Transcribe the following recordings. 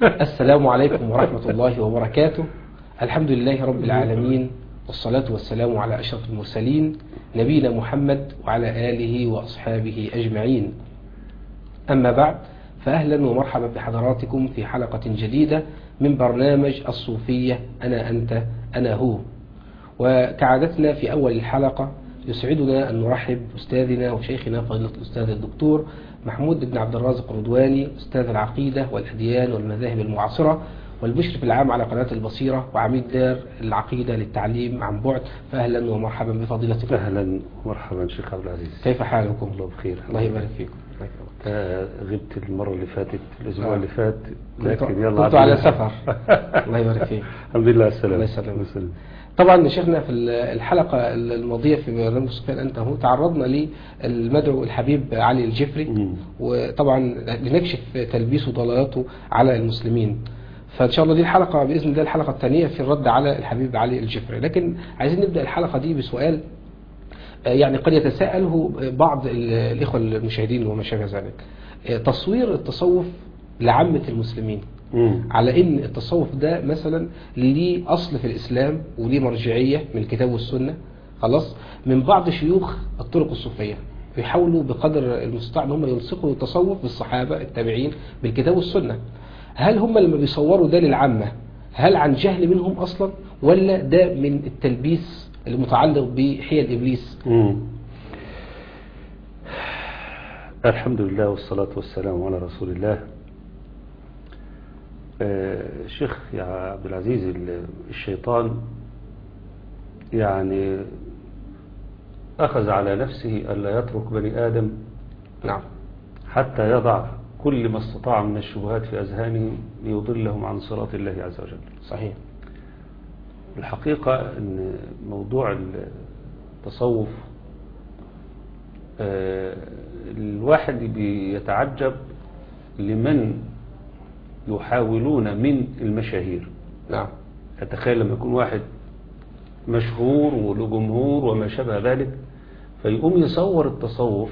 السلام عليكم ورحمة الله وبركاته الحمد لله رب العالمين والصلاة والسلام على أشرف المرسلين نبينا محمد وعلى آله وأصحابه أجمعين أما بعد فأهلا ومرحبا بحضراتكم في حلقة جديدة من برنامج الصوفية أنا أنت أنا هو وكعادتنا في أول الحلقة يسعدنا أن نرحب بأستاذنا وشيخنا فضيلة الأستاذ الدكتور محمود بن عبد الرازق الرضواني أستاذ العقيدة والأديان والمذاهب المعاصرة والمشرف العام على قناة البصيرة وعميد دار العقيدة للتعليم عن بعد فأهلا ومرحبا بفضيلتكم أهلا ومرحبا شيخ عبد العزيز كيف حالكم؟ الله بخير الله يبارك فيكم آه، غبت المرة اللي فاتت الأسبوع آه. اللي فات كنت, لكن يلا كنت عدنا. على سفر الله يبارك فيك الحمد لله على السلامة الله يسلمك. الله يسلمك. طبعا شيخنا في الحلقة الماضية في برنامج سفيان أنت هو تعرضنا للمدعو الحبيب علي الجفري مم. وطبعا لنكشف تلبيس وضلالاته على المسلمين فإن شاء الله دي الحلقة بإذن الله الحلقة الثانية في الرد على الحبيب علي الجفري لكن عايزين نبدأ الحلقة دي بسؤال آه، يعني قد يتساءله بعض ال- الإخوة المشاهدين وما شابه ذلك آه، تصوير التصوف لعامة المسلمين مم. على ان التصوف ده مثلا ليه اصل في الاسلام وليه مرجعيه من الكتاب والسنه خلاص من بعض شيوخ الطرق الصوفيه بيحاولوا بقدر المستطاع ان هم يلصقوا التصوف بالصحابه التابعين بالكتاب والسنه هل هم لما بيصوروا ده للعامه هل عن جهل منهم اصلا ولا ده من التلبيس المتعلق بحيل ابليس مم. الحمد لله والصلاة والسلام على رسول الله آه، شيخ يا عبد العزيز ال- الشيطان يعني أخذ على نفسه ألا يترك بني آدم نعم حتى يضع كل ما استطاع من الشبهات في أذهانهم ليضلهم عن صراط الله عز وجل صحيح الحقيقة أن موضوع التصوف آه، الواحد بيتعجب لمن يحاولون من المشاهير نعم أتخيل لما يكون واحد مشهور وله جمهور وما شابه ذلك فيقوم يصور التصوف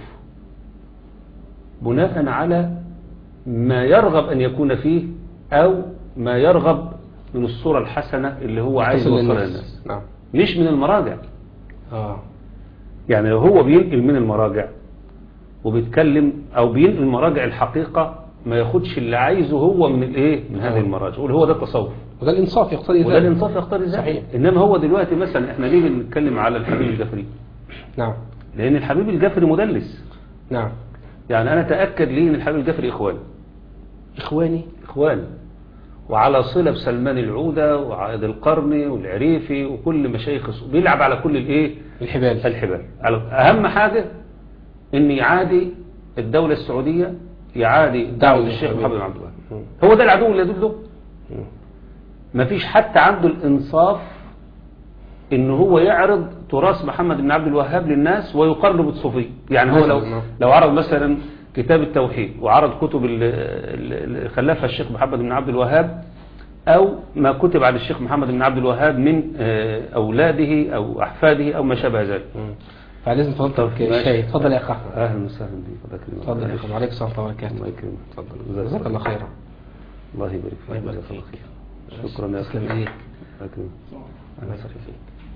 بناء على ما يرغب أن يكون فيه أو ما يرغب من الصورة الحسنة اللي هو عايز تصل يوصلها للناس. للناس نعم مش من المراجع اه يعني لو هو بينقل من المراجع وبيتكلم او بينقل المراجع الحقيقة ما ياخدش اللي عايزه هو من الايه من هذه آه. المراجع يقول هو ده التصوف وده الانصاف يقتضي ذلك وده الانصاف يختار ذلك صحيح. انما هو دلوقتي مثلا احنا ليه بنتكلم على الحبيب الجفري نعم لان الحبيب الجفري مدلس نعم يعني انا اتاكد ليه ان الحبيب الجفري اخوان اخواني اخوان وعلى صلة بسلمان العودة وعائد القرني والعريفي وكل مشايخ الص- بيلعب على كل الايه الحبال الحبال على- اهم حاجة ان يعادي الدولة السعودية يعادي دعوة الشيخ محمد بن عبد الوهاب مم. هو ده العدو اللي ضده مم. مفيش حتى عنده الانصاف ان هو يعرض تراث محمد بن عبد الوهاب للناس ويقرب بالصوفية يعني هو لو مثلاً، نعم. لو عرض مثلا كتاب التوحيد وعرض كتب ال- ال- اللي خلفها الشيخ محمد بن عبد الوهاب او ما كتب عن الشيخ محمد بن عبد الوهاب من آه، اولاده او احفاده او ما شابه ذلك مم. فلازم فضلتك ماشي. شايف اتفضل يا اخ احمد اهلا وسهلا بك الله يكرمك. اتفضل يا اخ وعليكم السلام ورحمه الله وبركاته الله يكرمك اتفضل جزاك الله خيرا الله يبارك فيك الله يبارك جزاك الله فيك. خير شكرا يا تسلم اخي ايديك الله يكرمك. الله يبارك فيك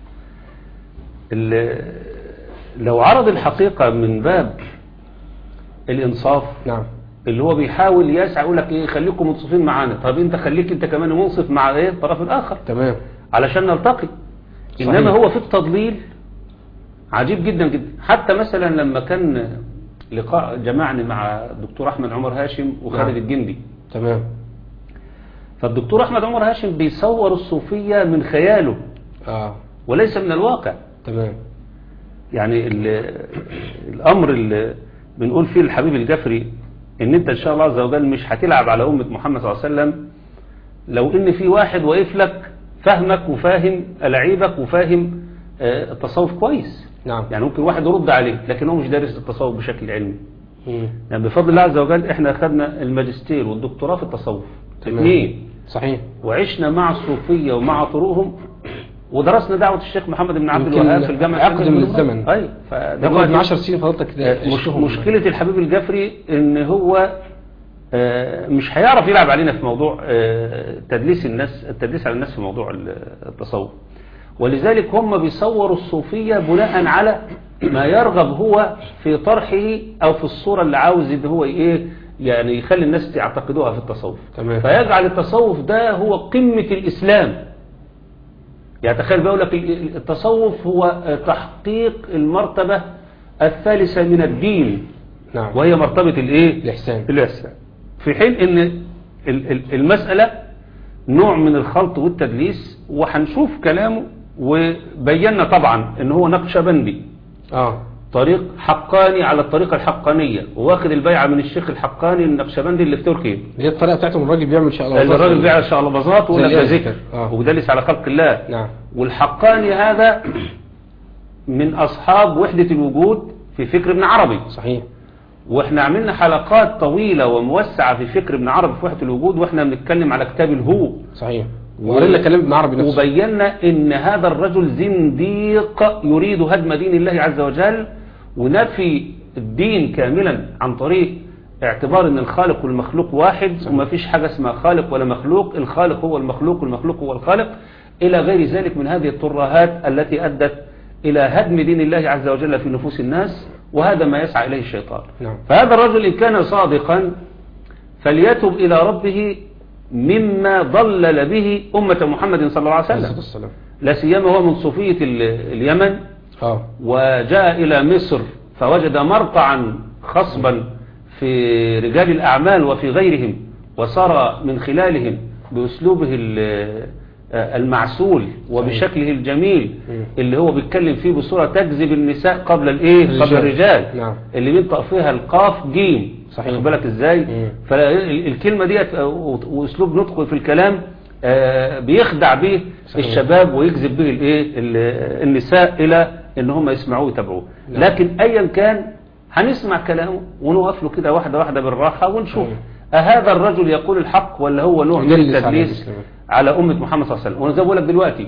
ال- لو عرض الحقيقة من باب الإنصاف نعم اللي هو بيحاول يسعى يقول لك ايه خليكم منصفين معانا طب انت خليك انت كمان منصف مع ايه الطرف الاخر تمام علشان نلتقي صحيح. انما هو في التضليل عجيب جدا جدا حتى مثلا لما كان لقاء جمعني مع الدكتور احمد عمر هاشم وخالد نعم. الجندي تمام فالدكتور احمد عمر هاشم بيصور الصوفية من خياله اه وليس من الواقع تمام يعني ال- الامر اللي بنقول فيه الحبيب الجفري ان انت ان شاء الله عز وجل مش هتلعب على امة محمد صلى الله عليه وسلم لو ان في واحد واقف لك فهمك وفاهم ألاعيبك وفاهم آه، التصوف كويس نعم يعني ممكن واحد يرد عليه لكن هو مش دارس التصوف بشكل علمي مم. يعني بفضل الله عز وجل احنا اخذنا الماجستير والدكتوراه في التصوف تمام. اثنين صحيح وعشنا مع الصوفية ومع طرقهم ودرسنا دعوة الشيخ محمد بن عبد يمكن الوهاب في الجامعة عقد الإسلامية من في المغرب. الزمن. اي ناخد فدلوقتي من 10 سنين فضلتك آه، مش عشتهم. مشكلة الحبيب الجفري ان هو آه، مش هيعرف يلعب علينا في موضوع آه، تدليس الناس التدليس على الناس في موضوع التصوف ولذلك هم بيصوروا الصوفية بناء على ما يرغب هو في طرحه او في الصورة اللي عاوز ان هو ايه يعني يخلي الناس يعتقدوها في التصوف تمام. فيجعل التصوف ده هو قمة الاسلام يعني تخيل بيقول لك ال- التصوف هو تحقيق المرتبة الثالثة من الدين نعم وهي مرتبة الايه الإحسان الإحسان في حين ان ال- ال- المسألة نوع من الخلط والتدليس وهنشوف كلامه وبينا طبعا ان هو نقشبندي اه طريق حقاني على الطريقة الحقانية واخد البيعة من الشيخ الحقاني النقشبندي اللي في تركيا اللي هي الطريقة بتاعتهم الراجل بيعمل شاء الله اللي الراجل بيع شقلباظات ولا زي ده الذكر. ذكر آه. ودلس على خلق الله نعم والحقاني هذا من أصحاب وحدة الوجود في فكر ابن عربي صحيح واحنا عملنا حلقات طويلة وموسعة في فكر ابن عربي في وحدة الوجود واحنا بنتكلم على كتاب الهو صحيح وقرينا كلام ابن عربي نفسه وبينا ان هذا الرجل زنديق يريد هدم دين الله عز وجل ونفي الدين كاملا عن طريق اعتبار ان الخالق والمخلوق واحد وما فيش حاجة اسمها خالق ولا مخلوق الخالق هو المخلوق والمخلوق هو الخالق الى غير ذلك من هذه الترهات التي ادت الى هدم دين الله عز وجل في نفوس الناس وهذا ما يسعى اليه الشيطان نعم فهذا الرجل إن كان صادقا فليتب إلى ربه مما ضلل به أمة محمد صلى الله عليه عليه الصلاة وسلم والسلام لا سيما هو من صوفية ال- اليمن اه وجاء إلى مصر فوجد مرقعا خصبا في رجال الأعمال وفي غيرهم وصار من خلالهم بأسلوبه ال- المعسول وبشكله الجميل مم. اللي هو بيتكلم فيه بصورة تجذب النساء قبل الايه قبل الرجال. الرجال نعم. اللي بينطق فيها القاف جيم صحيح. واخد بالك ازاي مم. فالكلمة ديت آه، واسلوب نطقه في الكلام آه، بيخدع به صحيح. الشباب ويجذب به الايه ال- النساء الى ان هم يسمعوه ويتابعوه نعم. لكن ايا كان هنسمع كلامه ونوقف له كده واحده واحده بالراحه ونشوف صحيح. أهذا الرجل يقول الحق ولا هو نوع من يدلس على التدليس المسلمين. على أمة محمد صلى الله عليه وسلم وأنا زي ما بقول لك دلوقتي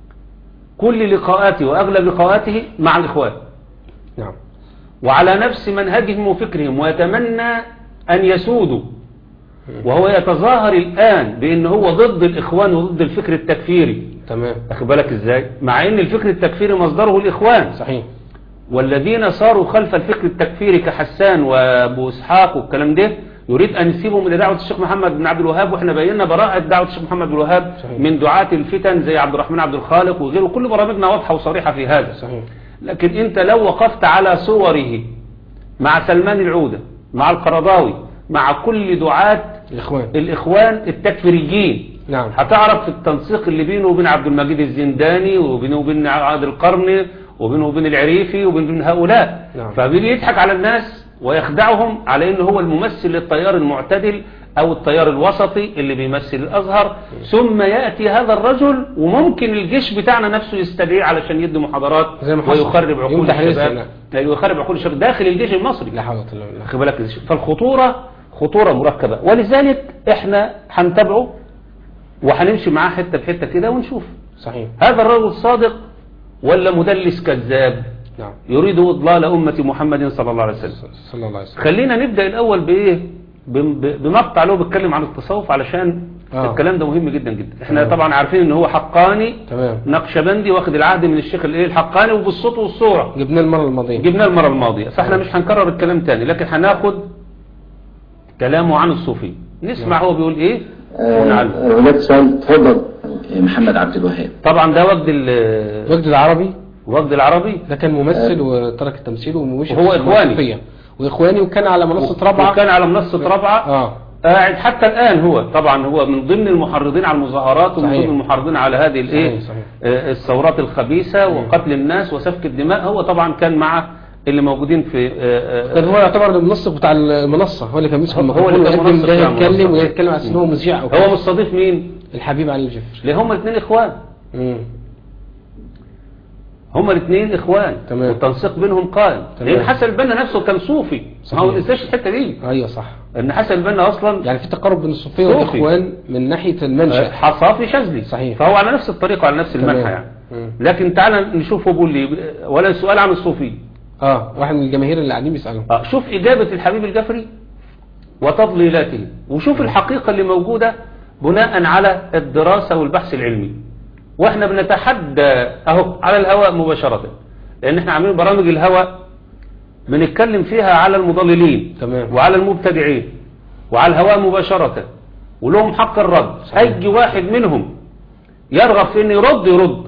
كل لقاءاته وأغلب لقاءاته مع الإخوان نعم وعلى نفس منهجهم وفكرهم ويتمنى أن يسودوا وهو يتظاهر الآن بأن هو ضد الإخوان وضد الفكر التكفيري تمام أخد بالك إزاي مع أن الفكر التكفيري مصدره الإخوان صحيح والذين صاروا خلف الفكر التكفيري كحسان وابو اسحاق والكلام ده يريد ان يسيبهم الى دعوه الشيخ محمد بن عبد الوهاب واحنا بينا براءه دعوه الشيخ محمد بن الوهاب صحيح. من دعاة الفتن زي عبد الرحمن عبد الخالق وغيره كل برامجنا واضحه وصريحه في هذا صحيح لكن انت لو وقفت على صوره مع سلمان العوده مع القرضاوي مع كل دعاة الإخوان الاخوان التكفيريين نعم هتعرف التنسيق اللي بينه وبين عبد المجيد الزنداني وبينه وبين عاد القرني وبينه وبين العريفي وبين وبين هؤلاء نعم. فبيجي يضحك على الناس ويخدعهم على انه هو الممثل للتيار المعتدل او التيار الوسطي اللي بيمثل الازهر ثم ياتي هذا الرجل وممكن الجيش بتاعنا نفسه يستدعيه علشان يدي محاضرات زي ما حصل. ويخرب يوم عقول تحرير الشباب سيناء. أيوة، يخرب عقول الشباب داخل الجيش المصري لا حول ولا قوة إلا بالله خد بالك إزاي؟ فالخطورة خطورة مركبة ولذلك احنا هنتابعه وهنمشي معاه حتة بحتة كده ونشوف صحيح هذا الرجل صادق ولا مدلس كذاب نعم يريد إضلال أمة محمد صلى الله عليه وسلم صلى الله عليه وسلم خلينا نبدأ الأول بإيه بم- ب- بمقطع له بيتكلم عن التصوف علشان آه. الكلام ده مهم جدا جدا احنا تمام. طبعا عارفين ان هو حقاني تمام نقشبندي واخد العهد من الشيخ الايه الحقاني وبالصوت والصورة جبناه المرة الماضية جبناه المرة الماضية فاحنا مش هنكرر الكلام تاني لكن هناخد كلامه عن الصوفي نسمع هو بيقول ايه ونعلم هناك سؤال تفضل محمد عبد الوهاب طبعا ده وجد ال- وجد العربي وجد العربي ده كان ممثل وترك التمثيل ومشي وهو في إخواني. الصوفية. وإخواني وكان على منصة رابعة وكان على منصة رابعة اه قاعد حتى الآن هو طبعا هو من ضمن المحرضين على المظاهرات ومن صحيح. ضمن المحرضين على هذه الايه صحيح، صحيح. آه، الثورات الخبيثة وقتل الناس وسفك الدماء هو طبعا كان مع اللي موجودين في آه، آه، كان هو يعتبر المنسق بتاع المنصة هو اللي كان مسك هو- هو الميكروفون اللي كان ويقدم منسق ده بتاع يتكلم المنصة. وده يتكلم على أساس إن هو مذيع أو هو كده. مستضيف مين الحبيب علي الجفري ليه هما الاثنين اخوان مم. هما الاثنين اخوان تمام. والتنسيق بينهم قائم تمام. لان حسن البنا نفسه كان صوفي صحيح. ما هو ما تنساش الحته دي ايوه صح ان حسن البنا اصلا يعني في تقارب بين الصوفية صوفي. والإخوان من ناحية المنشأ حصافي شاذلي صحيح. فهو على نفس الطريقه وعلى نفس المنحى تمام. يعني مم. لكن تعالى نشوف هو بيقول لي ولا سؤال عن الصوفي اه واحد من الجماهير اللي قاعدين بيسألهم آه، شوف اجابه الحبيب الجفري وتضليلاته وشوف الحقيقة اللي موجودة بناء على الدراسة والبحث العلمي واحنا بنتحدى اهو على الهواء مباشرة لان احنا عاملين برامج الهواء بنتكلم فيها على المضللين تمام. وعلى المبتدعين وعلى الهواء مباشرة ولهم حق الرد اي واحد منهم يرغب في انه يرد يرد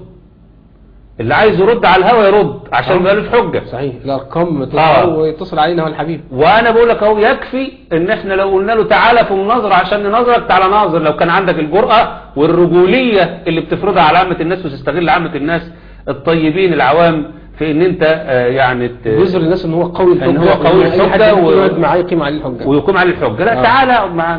اللي عايز يرد على الهواء يرد عشان ما يقالوش حجة صحيح الارقام آه. تظهر ويتصل علينا هو الحبيب وانا بقول لك اهو يكفي ان احنا لو قلنا له تعالى في مناظرة عشان نناظرك تعالى ناظر لو كان عندك الجرأة والرجولية اللي بتفرضها على عامة الناس وتستغل عامة الناس الطيبين العوام في ان انت آه، يعني ت- يظهر للناس ان هو قوي الحجه إن هو قوي أي حد الحجة يمكن و- يقعد معاه يقيم عليه الحجه ويقوم عليه الحجة لا آه. تعالى اقعد معانا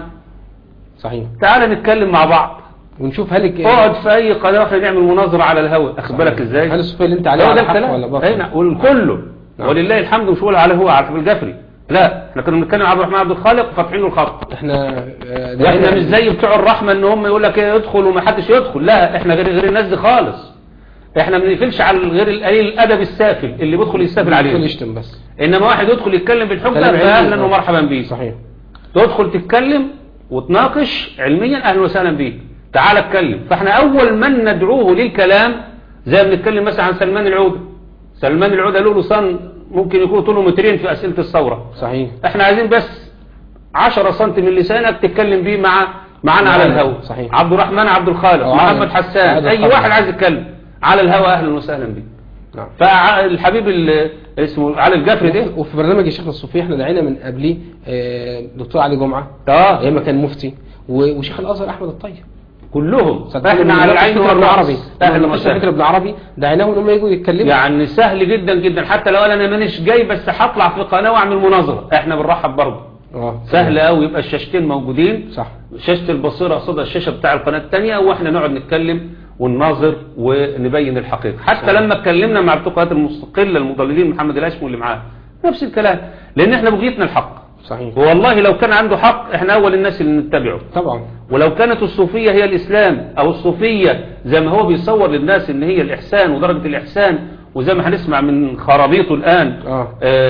صحيح تعالى نتكلم مع بعض ونشوف هل اقعد في اي قناة واحنا نعمل مناظرة على الهواء اخد بالك ازاي هل الصوفيه اللي انت عليه هو على ده حق الكلام ولا باطل هنا والكله نعم. ولله الحمد مش بقول عليه هو على حسب الجفري لا احنا كنا بنتكلم عبد الرحمن عبد الخالق وفاتحين له الخط احنا آه، واحنا مش زي بتوع الرحمه ان هم يقول لك ايه ادخل وما حدش يدخل لا احنا غير غير الناس دي خالص احنا ما بنقفلش على غير القليل الادب السافل اللي بيدخل يستافل كل عليه يشتم بس انما واحد يدخل يتكلم بالحجه كلام علمي. فاهلا ومرحبا بيه صحيح تدخل تتكلم وتناقش علميا اهلا وسهلا بيك تعال اتكلم فاحنا اول من ندعوه للكلام زي ما بنتكلم مثلا عن سلمان العوده سلمان العوده له لسان ممكن يكون طوله مترين في اسئله الثوره صحيح احنا عايزين بس 10 سم من لسانك تتكلم بيه مع معانا على معانا، الهواء صحيح. عبد الرحمن عبد الخالق أو محمد عادل- حسان عادل اي خالد. واحد عايز يتكلم على الهواء اهلا وسهلا بيه نعم فالحبيب ال- اسمه علي الجفري ده وفي برنامج الشيخ الصوفي احنا دعينا من قبليه آه، دكتور علي جمعه اه ايام ما كان مفتي و- وشيخ الازهر احمد الطيب كلهم صدقني احنا من على نقاش العين فكرة ابن والراس عربي اهلا من نقاش فكرة وسهلا ابن عربي دعيناهم ان هم يجوا يتكلموا يعني سهل جدا جدا حتى لو انا مانيش جاي بس هطلع في قناه واعمل مناظره احنا بنرحب برضه اه سهل قوي يبقى الشاشتين موجودين صح شاشة البصيرة قصادها الشاشة بتاع القناة التانية واحنا نقعد نتكلم ونناظر ونبين الحقيقة حتى لما اتكلمنا مع بتوع القنوات المستقلة المضللين محمد الهاشم اللي معاه نفس الكلام لان احنا بغيتنا الحق صحيح والله لو كان عنده حق احنا اول الناس اللي نتبعه طبعا ولو كانت الصوفية هي الإسلام أو الصوفية زي ما هو بيصور للناس إن هي الإحسان ودرجة الإحسان وزي ما هنسمع من خرابيطه الآن آه.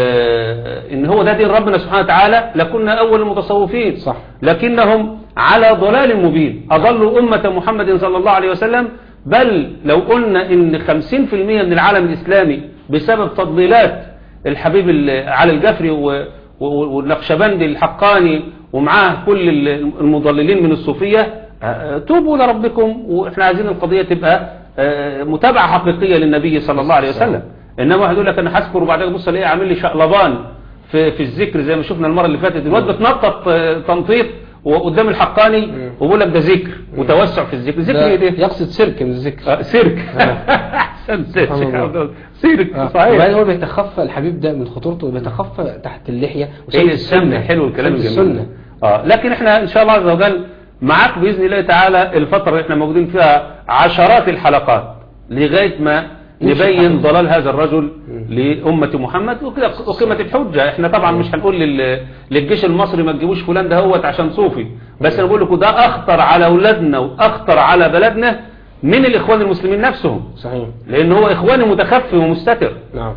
آه إن هو ده دين ربنا سبحانه وتعالى لكنا أول المتصوفين صح. لكنهم على ضلال مبين أضلوا أمة محمد صلى الله عليه وسلم بل لو قلنا إن 50% من العالم الإسلامي بسبب تضليلات الحبيب ال- علي الجفري و- و- والنقشبندي الحقاني ومعاه كل ال- المضللين من الصوفية آه، توبوا لربكم واحنا عايزين القضية تبقى آه، متابعة حقيقية للنبي صلى الله عليه وسلم انما واحد يقول لك انا هذكر وبعدين بص الاقيه عامل لي شقلبان في في الذكر زي ما شفنا المره اللي فاتت الواد بتنطط آه، تنطيط وقدام الحقاني وبيقول لك ده ذكر وتوسع في الذكر ذكر ده ايه ده؟ يقصد سيرك من الذكر آه، سيرك احسنت سبحان الله. سيرك سيرك آه. صحيح وبعدين هو بيتخفى الحبيب ده من خطورته بيتخفى تحت اللحية ايه السنة حلو الكلام سنة الجميل السنة اه لكن احنا ان شاء الله عز وجل معاك باذن الله تعالى الفتره اللي احنا موجودين فيها عشرات الحلقات لغايه ما نبين ضلال هذا الرجل لأمة محمد وكده أقيمت الحجة احنا طبعا مش هنقول لل- للجيش المصري ما تجيبوش فلان ده هوت عشان صوفي بس انا بقول لكم ده اخطر على اولادنا واخطر على بلدنا من الاخوان المسلمين نفسهم صحيح لان هو اخواني متخفي ومستتر نعم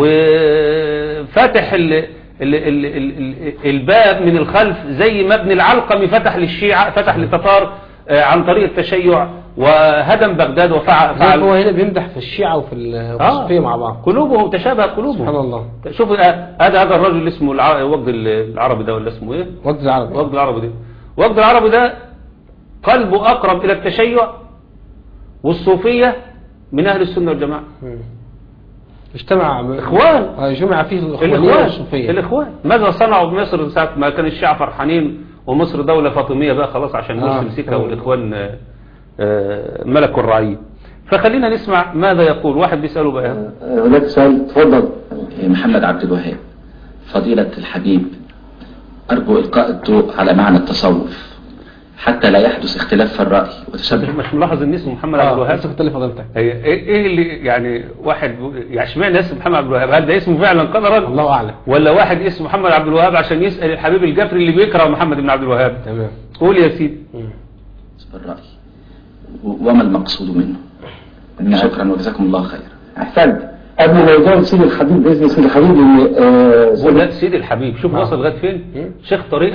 وفتح ال ال ال ال ال الباب من الخلف زي ما ابن العلقمي فتح للشيعة فتح للتتار آه، عن طريق التشيع وهدم بغداد وفعل زي هو فعل هنا بيمدح في الشيعة وفي ال- وفي الصوفية مع بعض قلوبهم تشابه سبحان قلوبهم الله شوف آه، هذا هذا الرجل اللي اسمه الع- وجد العربي ده ولا اسمه ايه وقت العربي وجد العربي ده وجد العربي ده قلبه اقرب الى التشيع والصوفية من اهل السنة والجماعة مم. اجتمع إخوان. آه، جمع فيه الإخوانية الإخوان والصوفية الإخوان ماذا صنعوا بمصر ساعة ما كان الشيعة فرحانين ومصر دولة فاطمية بقى خلاص عشان آه. مرسي مسكها والإخوان آه، آه، ملكوا الرعية فخلينا نسمع ماذا يقول واحد بيسأله بقى هناك سؤال تفضل محمد عبد الوهاب فضيلة الحبيب أرجو إلقاء الضوء على معنى التصوف حتى لا يحدث اختلاف في الرأي وتشبه مش ملاحظ ان اسمه محمد عبد اه الوهاب لسه كنت اللي فضلتك هي ايه إيه اللي يعني واحد بيقول- يعني اشمعنى اسم محمد عبد الوهاب هل ده اسمه فعلا قدرا الله أعلم ولا واحد اسمه محمد عبد الوهاب عشان يسأل الحبيب الجفري اللي بيكره محمد بن عبد الوهاب تمام قول يا سيدي مم. الرأي و- وما المقصود منه شكرا وجزاكم الله خير احسنت قبل ما يجاوب سيد الحبيب باذن سيد الحبيب ان آه، هو ده سيد الحبيب شوف نعم. وصل لغايه فين مم. شيخ طريقه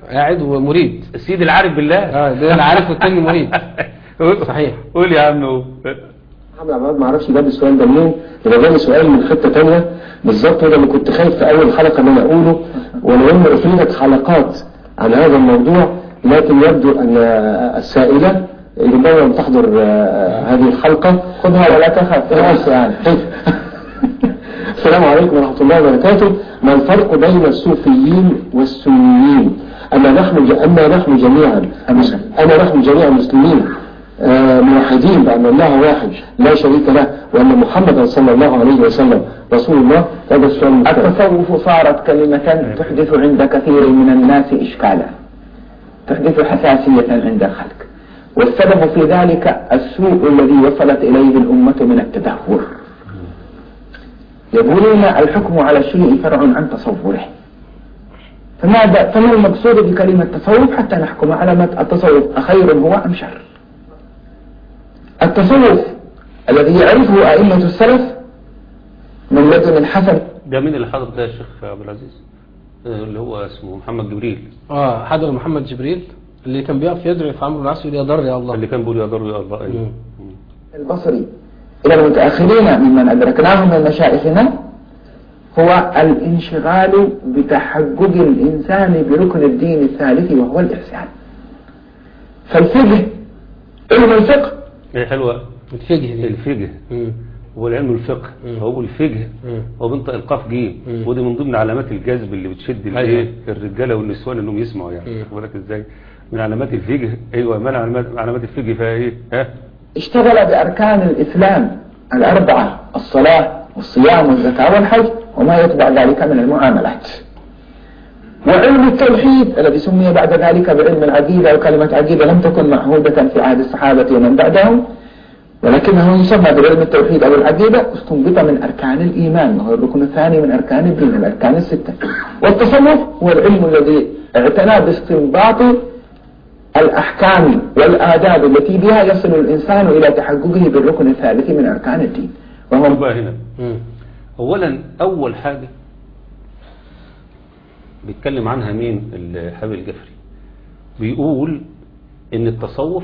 قاعد ومريد السيد العارف بالله اه ده انا عارف والتاني مريد صحيح. قول يا عم قول. محمد عبد الوهاب ما اعرفش جاب السؤال ده منين يبقى جالي سؤال من حته ثانيه بالظبط وده اللي كنت خايف في اول حلقه ان انا اقوله ولو ان افردت حلقات عن هذا الموضوع لكن يبدو ان السائله ربما لم تحضر آه، هذه الحلقه خذها ولا تخف خلاص يعني السلام عليكم ورحمه الله وبركاته ما الفرق بين الصوفيين والسنيين اما نحن ج... اما نحن جميعا اما نحن جميعا مسلمين آه، موحدين بأن الله واحد لا شريك له وأن محمدا صلى الله عليه وسلم رسول الله هذا السؤال المختلف. التصوف صارت كلمة تحدث عند كثير من الناس إشكالا تحدث حساسية عند الخلق والسبب في ذلك السوء الذي وصلت إليه الأمة من التدهور يقولون الحكم على الشيء فرع عن تصوره فماذا فما المقصود بكلمة تصوف حتى نحكم على ما التصوف أخير هو أم شر التصوف الذي يعرفه أئمة السلف من لدن الحسن ده مين اللي حضر ده يا شيخ عبد العزيز آه، اللي هو اسمه محمد جبريل اه حضر محمد جبريل اللي كان بيقف يدعي في عمرو بن العاص يقول يا ضر يا الله اللي كان بيقول يا ضر يا الله أيوه. مم. البصري إلى المتأخرين ممن أدركناهم من مشايخنا هو الانشغال بتحقق الإنسان بركن الدين الثالث وهو الإحسان فالفقه علم الفقه هي حلوة الفقه دي الفقه مم. هو العلم الفقه مم. هو الفقه مم. هو بينطق القاف جيم مم. ودي من ضمن علامات الجذب اللي بتشد أيوة. الايه الرجاله والنسوان انهم يسمعوا يعني مم. واخد بالك ازاي من علامات الفقه ايوه ما علامات علامات الفقه فيها ايه ها اشتغل بأركان الإسلام الأربعة الصلاة والصيام والزكاة والحج وما يتبع ذلك من المعاملات وعلم التوحيد الذي سمي بعد ذلك بعلم العقيدة وكلمة عقيدة لم تكن معهودة في عهد الصحابة ومن بعدهم ولكنه يسمى بعلم التوحيد أو العقيدة استنبط من أركان الإيمان وهو الركن الثاني من أركان الدين الأركان الستة والتصوف هو العلم الذي اعتنى باستنباط الأحكام والآداب التي بها يصل الإنسان إلى تحققه بالركن الثالث من أركان الدين وهو بقى هنا مم. اولا اول حاجه بيتكلم عنها مين الحبيب الجفري بيقول ان التصوف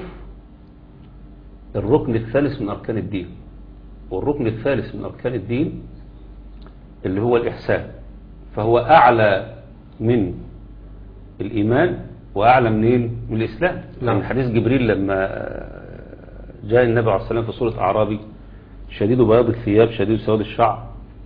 الركن الثالث من اركان الدين والركن الثالث من اركان الدين اللي هو الاحسان فهو اعلى من الايمان واعلى منين من الاسلام نعم. من حديث جبريل لما جاء النبي عليه الصلاه والسلام في سوره اعرابي شديد بياض الثياب شديد سواد الشعر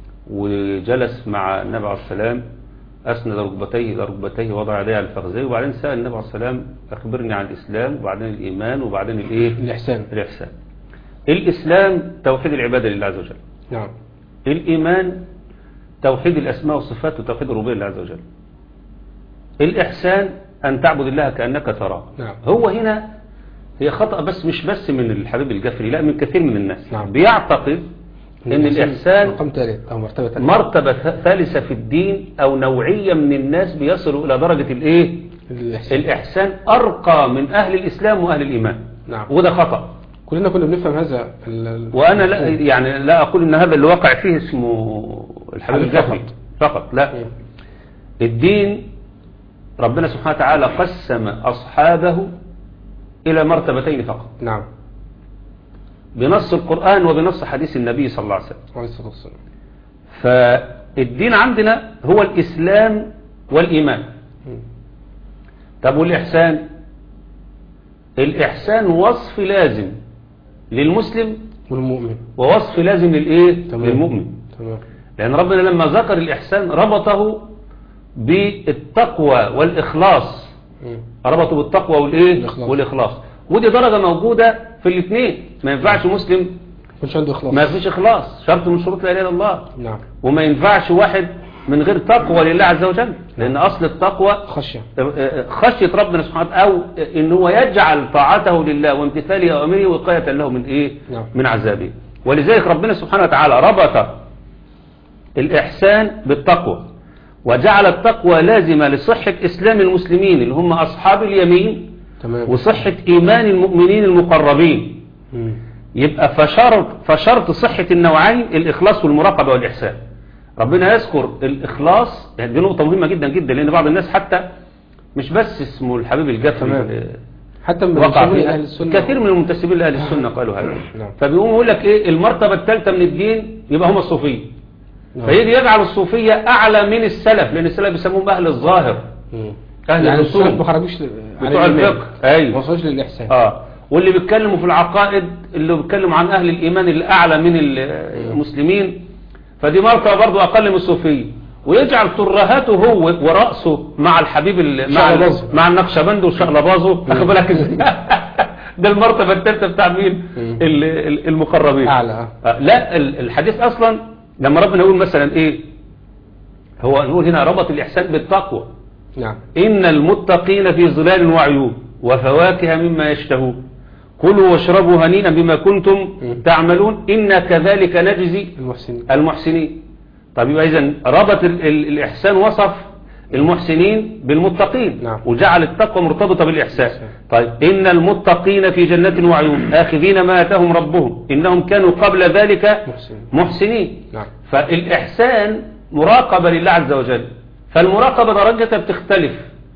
وجلس مع النبي عليه السلام أسند ركبتيه إلى ركبتيه وضع يديه على الفخذين وبعدين سأل النبي عليه السلام أخبرني عن الإسلام وبعدين الإيمان وبعدين الإيه؟ الإحسان الإحسان الإسلام توحيد العبادة لله عز وجل نعم الإيمان توحيد الأسماء والصفات وتوحيد الربوبية لله عز وجل الإحسان أن تعبد الله كأنك تراه نعم. هو هنا هي خطأ بس مش بس من الحبيب الجفري لا من كثير من الناس نعم. بيعتقد ان الإحسان رقم ثالث أو مرتبة ثالثة مرتبة ث- ثالثة في الدين أو نوعية من الناس بيصلوا إلى درجة الإيه؟ الإحسان الإحسان أرقى من أهل الإسلام وأهل الإيمان نعم وده خطأ كلنا كنا بنفهم هذا ال- ال- وأنا لا يعني لا أقول إن هذا اللي وقع فيه اسمه الحبيب حبيب الجفري فقط. فقط لا مم. الدين ربنا سبحانه وتعالى قسم أصحابه إلى مرتبتين فقط نعم بنص القرآن وبنص حديث النبي صلى الله عليه وسلم عليه الصلاة والسلام فالدين عندنا هو الإسلام والإيمان مم. طب والإحسان الإحسان وصف لازم للمسلم والمؤمن ووصف لازم للإيه تمام. للمؤمن تمام لأن ربنا لما ذكر الإحسان ربطه بالتقوى والإخلاص مم. ربطه بالتقوى والإيه والإخلاص. والإخلاص ودي درجة موجودة في الاثنين ما ينفعش مسلم كنش عنده إخلاص ما فيش إخلاص شرط من شروط لا إله إلا الله نعم وما ينفعش واحد من غير تقوى لله عز وجل لأن أصل التقوى خشية خشية ربنا سبحانه وتعالى أو إن هو يجعل طاعته لله وامتثال أوامره وقاية له من إيه نعم. من عذابه ولذلك ربنا سبحانه وتعالى ربط الإحسان بالتقوى وجعل التقوى لازمة لصحة إسلام المسلمين اللي هم أصحاب اليمين تمام وصحة إيمان المؤمنين المقربين مم. يبقى فشرط, فشرط صحة النوعين الإخلاص والمراقبة والإحسان ربنا يذكر الإخلاص يعني دي نقطة مهمة جدا جدا لأن بعض الناس حتى مش بس اسمه الحبيب الجفري تمام. آه، حتى من وقع المسلمين فيه اهل السنه كثير من المنتسبين لاهل السنه قالوا هذا نعم. فبيقوم يقول لك ايه المرتبه الثالثه من الدين يبقى هم الصوفيه نعم. فيجي يجعل الصوفيه اعلى من السلف لان السلف بيسموهم اهل الظاهر مم. اهل يعني الأصول. السلف ما خرجوش عن بتوع الإيمان. الفقه ايوه ما وصلوش للاحسان اه واللي بيتكلموا في العقائد اللي بيتكلموا عن اهل الايمان اللي اعلى من المسلمين فدي مرتبه برضه اقل من الصوفيه ويجعل ترهاته هو وراسه مع الحبيب ال- مع ال- شقلباظه. مع النقشبند وشقلباظه واخد بالك ازاي ده المرتبه الثالثه بتاع مين مم. ال- ال- المقربين اعلى آه. آه، لا ال- الحديث اصلا لما ربنا يقول مثلا ايه هو نقول هنا ربط الاحسان بالتقوى نعم إن المتقين في ظلال وعيون وفواكه مما يشتهون كلوا واشربوا هنيئا بما كنتم تعملون إنا كذلك نجزي المحسنين المحسنين طب يبقى إذن ربط ال ال الإحسان وصف المحسنين بالمتقين نعم. وجعل التقوى مرتبطة بالإحسان طيب إن المتقين في جنات وعيون آخذين ما آتاهم ربهم إنهم كانوا قبل ذلك محسنين. محسنين نعم فالإحسان مراقبة لله عز وجل فالمراقبة درجتها بتختلف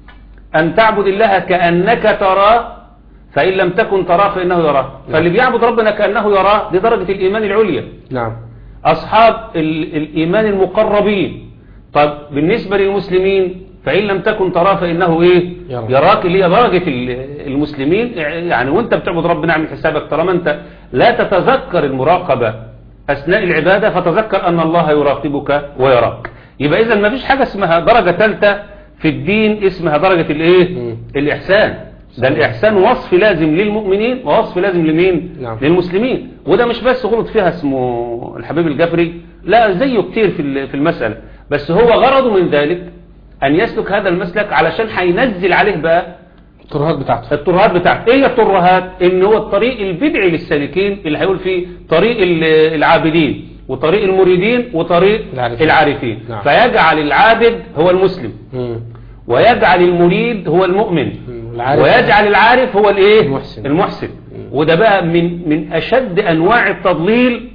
أن تعبد الله كأنك تراه فإن لم تكن تراه فإنه يراه فاللي بيعبد ربنا كأنه يراه دي درجة الإيمان العليا نعم أصحاب ال- الإيمان المقربين طب بالنسبة للمسلمين فإن لم تكن تراه فإنه إيه يرى. يراك اللي هي درجة ال- المسلمين يعني وانت بتعبد ربنا اعمل حسابك طالما انت لا تتذكر المراقبة أثناء العبادة فتذكر أن الله يراقبك ويراك يبقى إذا ما فيش حاجة اسمها درجة ثالثة في الدين اسمها درجة الإيه مم. الإحسان ده الإحسان وصف لازم للمؤمنين ووصف لازم لمين نعم. للمسلمين وده مش بس غلط فيها اسمه الحبيب الجفري لا زيه كتير في ال- في المسألة بس هو غرضه من ذلك أن يسلك هذا المسلك علشان هينزل عليه بقى الترهات بتاعته الترهات بتاعته ايه الترهات ان هو الطريق البدعي للسالكين اللي هيقول فيه طريق ال- العابدين وطريق المريدين وطريق العارفين. العارفين نعم. فيجعل العابد هو المسلم مم. ويجعل المريد هو المؤمن مم. والعارف- ويجعل العارف هو الايه المحسن. المحسن وده بقى من من اشد انواع التضليل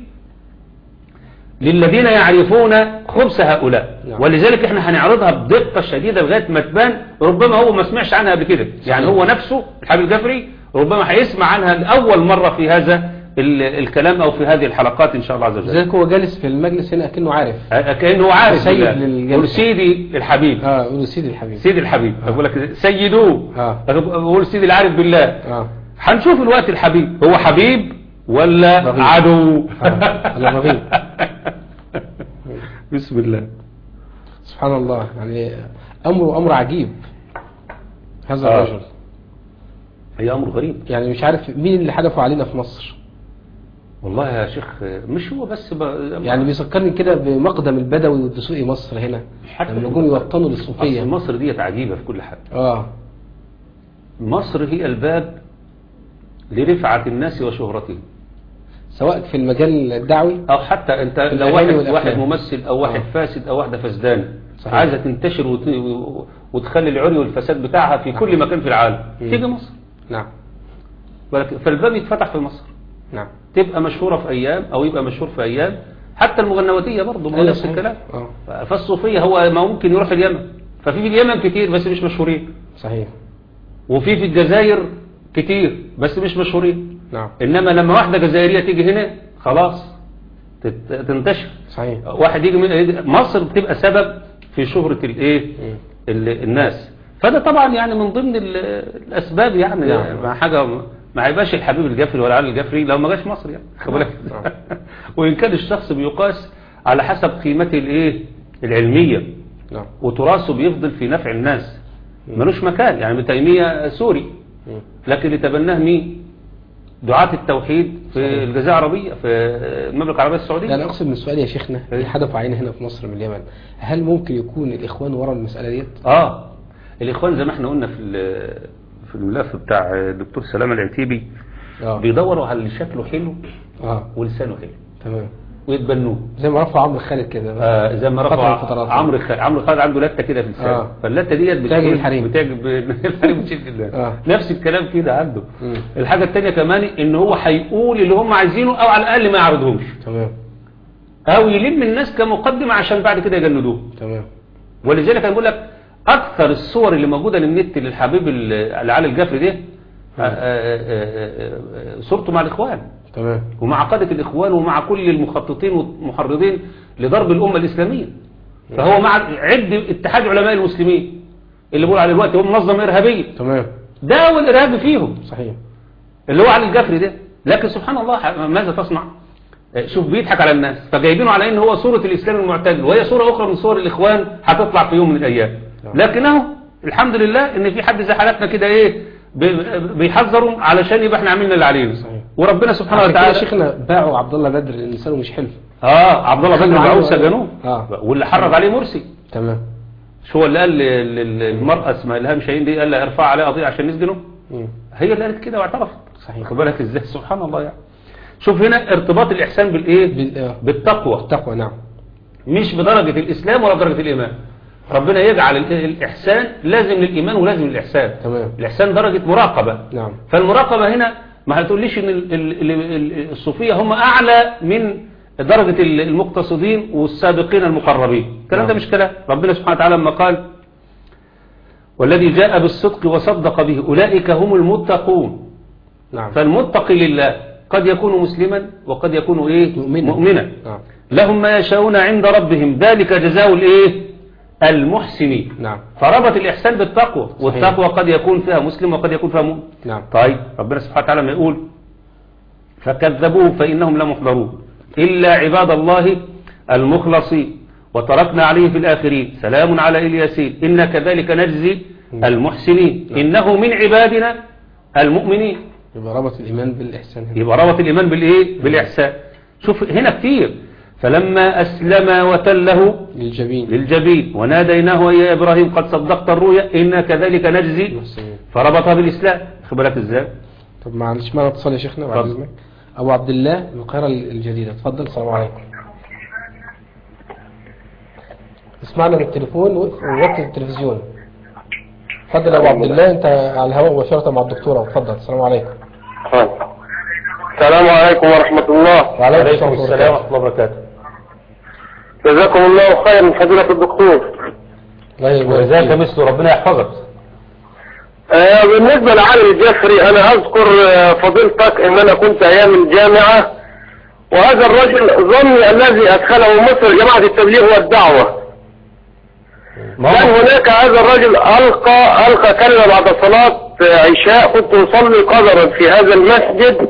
للذين يعرفون خبث هؤلاء نعم. ولذلك احنا هنعرضها بدقة شديدة لغاية ما تبان ربما هو ما سمعش عنها قبل كده يعني هو نفسه الحبيب الجفري ربما هيسمع عنها لأول مرة في هذا ال- الكلام أو في هذه الحلقات إن شاء الله عز وجل لذلك هو جالس في المجلس هنا كأنه عارف كأنه عارف سيد بالله. للجلسة. يقول سيدي الحبيب اه يقولوا سيدي الحبيب سيدي الحبيب أقول لك سيدوه آه. أقول سيدي العارف بالله اه هنشوف الوقت الحبيب هو حبيب ولا رغيب. عدو آه، ولا رغيب. بسم الله سبحان الله يعني امره امر عجيب هذا آه. الرجل هي أمر غريب يعني مش عارف مين اللي حدفوا علينا في مصر والله يا شيخ مش هو بس ب... يعني بيذكرني كده بمقدم البدوي والدسوقي مصر هنا حتى لما في- جم يوطنوا أصل للصوفية مصر ديت عجيبة في كل حاجة اه مصر هي الباب لرفعة الناس وشهرتهم سواء في المجال الدعوي أو حتى أنت في لو الأغاني واحد, والأفلام. واحد ممثل أو واحد آه. فاسد أو واحدة فسدانة صحيح. عايزة تنتشر وت... وتخلي العري والفساد بتاعها في كل مكان في العالم مم. تيجي مصر نعم ولكن- فالباب يتفتح في مصر نعم تبقى مشهورة في أيام أو يبقى مشهور في أيام حتى المغنواتية برضه ما هو أيوة نفس صحيح. الكلام اه فالصوفية هو ما ممكن يروح اليمن ففي في اليمن كتير بس مش مشهورين صحيح وفي في الجزائر كتير بس مش مشهورين نعم إنما لما واحدة جزائرية تيجي هنا خلاص تت- تنتشر صحيح واحد يجي من مصر بتبقى سبب في شهرة الايه مم. ال- الناس فده طبعا يعني من ضمن ال- الاسباب يعني نعم. مع حاجه ما هيبقاش الحبيب الجفري ولا علي الجفري لو ما جاش مصر يعني خد بالك نعم. وان كان الشخص بيقاس على حسب قيمته الايه العلميه نعم وتراثه بيفضل في نفع الناس ملوش مكان يعني ابن تيميه سوري مم. لكن اللي تبناه مين دعاة التوحيد في الجزيرة العربية في المملكة العربية السعودية لا انا اقصد من سؤالي يا شيخنا إيه؟ اللي حدفوا علينا هنا في مصر من اليمن هل ممكن يكون الاخوان ورا المساله ديت؟ اه الاخوان زي ما احنا قلنا في ال- في الملف بتاع الدكتور سلامة العتيبي اه بيدوروا على اللي شكله حلو اه ولسانه حلو تمام ويتبنوه زي ما رفعوا عمرو خالد كده آه زي ما فترة من رفع الفترات. عمرو خالد عمرو خالد عنده لته كده في لسانه آه. فاللته ديت بتعجب بتكون- الحريم. بتعجب الحريم بتشد الله آه. نفس الكلام كده عنده مم. الحاجه الثانيه كمان ان هو هيقول اللي هم عايزينه او على الاقل ما يعرضهمش تمام او يلم الناس كمقدمه عشان بعد كده يجندوه تمام ولذلك انا بقول لك اكثر الصور اللي موجودة للنت للحبيب ال- علي الجفري ده آه، آه، آه، آه، صورته مع الاخوان تمام ومع قادة الإخوان ومع كل المخططين والمحرضين لضرب الأمة الإسلامية فهو مع عد اتحاد علماء المسلمين اللي بيقول عليه دلوقتي هو منظمة إرهابية تمام ده والإرهاب فيهم صحيح اللي هو علي الجفري ده لكن سبحان الله ماذا تصنع شوف بيضحك على الناس فجايبينه على ان هو صورة الإسلام المعتدل وهي صورة أخرى من صور الإخوان هتطلع في يوم من الأيام نعم. لكنه الحمد لله ان في حد زي حالاتنا كده ايه بي- بيحذروا علشان يبقى احنا عملنا اللي علينا صحيح. وربنا سبحانه عشان كده وتعالى شيخنا باعوا عبد الله بدر لان لسانه مش حلف اه عبد الله بن خلوا معاويه عنه- سجنوه آه. واللي حرض عليه مرسي تمام شو هو اللي قال لل- لل- للمرأة اسمها الهام شاهين دي قال لها ارفع عليه قضية عشان نسجنه مم. هي اللي قالت كده واعترفت صحيح. خد بالك ازاي سبحان الله يعني شوف هنا ارتباط الإحسان بالإيه بال- آه. بالتقوى التقوى نعم مش بدرجة الإسلام ولا بدرجة الإيمان ربنا يجعل ال- الإحسان لازم للإيمان ولازم للإحسان تمام الإحسان درجة مراقبة نعم فالمراقبة هنا ما هتقوليش ان ال- ال- ال- الصوفية هم اعلى من درجة ال- المقتصدين والسابقين المقربين الكلام ده نعم. مش كلام ربنا سبحانه وتعالى لما قال والذي جاء بالصدق وصدق به أولئك هم المتقون نعم فالمتقي لله قد يكون مسلما وقد يكون ايه مؤمنا. مؤمنا نعم لهم ما يشاءون عند ربهم ذلك جزاء الايه المحسنين نعم فربط الإحسان بالتقوى والتقوى قد يكون فيها مسلم وقد يكون فيها مؤمن نعم طيب ربنا سبحانه وتعالى ما يقول فكذبوه فإنهم لمحضرون إلا عباد الله المخلصين وتركنا عليه في الآخرين سلام على إلياسين إن كذلك نجزي المحسنين إنه من عبادنا المؤمنين يبقى ربط الإيمان بالإحسان هنا يبقى ربط الإيمان بالإيه بالإحسان شوف هنا كتير فلما أسلم وتله للجبين للجبين وناديناه يا إبراهيم قد صدقت الرؤيا إنا كذلك نجزي المحسنين. فربطها بالإسلام خد بالك إزاي طب معلش معنا اتصال يا شيخنا بعد اتفضل. إذنك أبو عبد الله من القاهرة الجديدة اتفضل السلام عليكم اسمعنا من التليفون ووقت التلفزيون اتفضل يا أبو عبد الله أنت على الهواء مباشرة مع الدكتورة اتفضل السلام عليكم السلام عليكم ورحمة الله عليكم السلام ورحمة الله وبركاته جزاكم الله خيرا فضيلة الدكتور الله يبارك وجزاك فيك. مثل ربنا يحفظك آه، بالنسبة لعلي الجفري أنا أذكر آه، فضيلتك أن أنا كنت أيام الجامعة وهذا الرجل ظني الذي أدخله مصر جماعة التبليغ والدعوة ما كان هو هناك هذا الرجل ألقى ألقى كلمة بعد صلاة عشاء كنت أصلي قدرا في هذا المسجد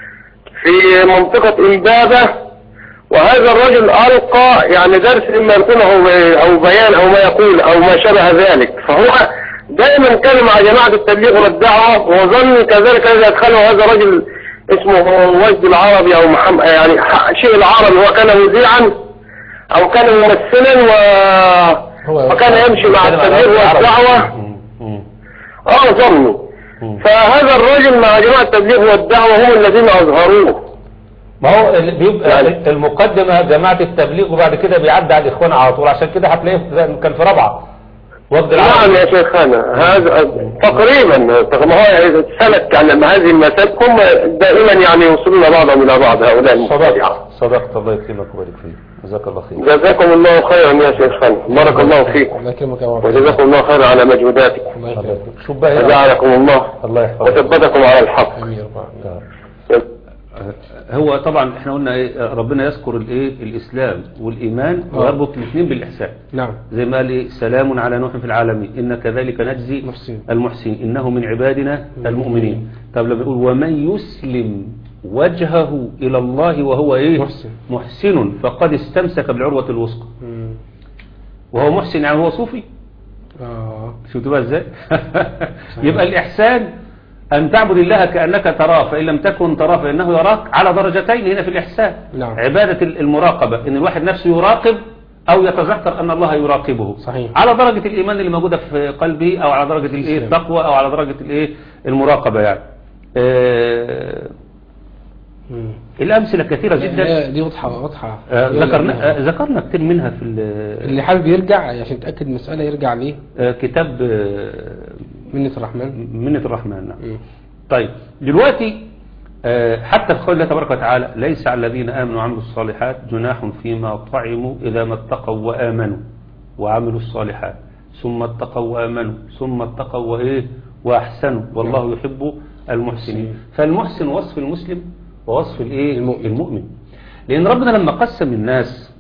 في منطقة إمبابة وهذا الرجل ألقى يعني درس إما يكون أو أو بيان أو ما يقول أو ما شابه ذلك فهو دائما كان مع جماعة التبليغ والدعوة وظن كذلك الذي أدخله هذا الرجل اسمه وجد العربي أو محمد يعني شيء العربي هو كان مذيعا أو كان ممثلا و هو- وكان يمشي مع التبليغ والدعوة مم. مم. اه ظني مم. فهذا الرجل مع جماعة التبليغ والدعوة هم الذين أظهروه ما هو اللي بيبقى يعني- المقدمة جماعة التبليغ وبعد كده بيعدي على الإخوان على طول عشان كده هتلاقيه زي- كان في رابعة وفد نعم العرب يا شيخنا هذا تقريبا ما هو سلك يعني هذه المسالك هم دائما يعني يوصلون بعضهم إلى بعض هؤلاء المبتدعة صدقت صدقت الله يكرمك ويبارك فيك جزاك الله خير جزاكم الله خيرا يا شيخنا بارك الله فيكم الله يكرمك يا أبو عبد الله وجزاكم الله خيرا على مجهوداتكم الله الله يكرمك يكرمك. شوف بقى هنا وجعلكم الله الله يحفظك وثبتكم على الحق آمين يا رب العالمين. هو طبعا احنا قلنا ايه ربنا يذكر الايه الاسلام والايمان آه. ويربط الاثنين بالاحسان نعم زي ما قال ايه سلام على نوح في العالمين ان كذلك نجزي محسن. المحسنين انه من عبادنا المؤمنين طب لما يقول ومن يسلم وجهه الى الله وهو ايه محسن. محسن فقد استمسك بالعروه الوثقى مم. وهو محسن يعني هو صوفي آه شفتوا بقى ازاي يبقى الإحسان أن تعبد الله كأنك تراه فإن لم تكن تراه فإنه يراك على درجتين هنا في الإحسان نعم. عبادة المراقبة إن الواحد نفسه يراقب أو يتذكر أن الله يراقبه صحيح. على درجة الإيمان اللي موجودة في قلبه أو على درجة الإيه الإسلام. التقوى أو على درجة الإيه المراقبة يعني آه، مم. الأمثلة كثيرة جدا لا، دي واضحة واضحة آه، ذكرنا آه، ذكرنا كتير منها في ال- اللي حابب يرجع عشان يتأكد من المسألة يرجع ليه آه، كتاب آه، منة الرحمن منة الرحمن نعم مم. طيب دلوقتي آه، حتى في قول الله تبارك وتعالى ليس على الذين آمنوا وعملوا الصالحات جناح فيما طعموا إذا ما اتقوا وآمنوا وعملوا الصالحات ثم اتقوا وآمنوا ثم اتقوا وإيه وأحسنوا والله يحب المحسنين فالمحسن وصف المسلم ووصف الإيه المؤمن. المؤمن لأن ربنا لما قسم الناس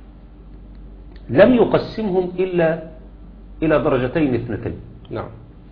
لم يقسمهم إلا إلى درجتين اثنتين نعم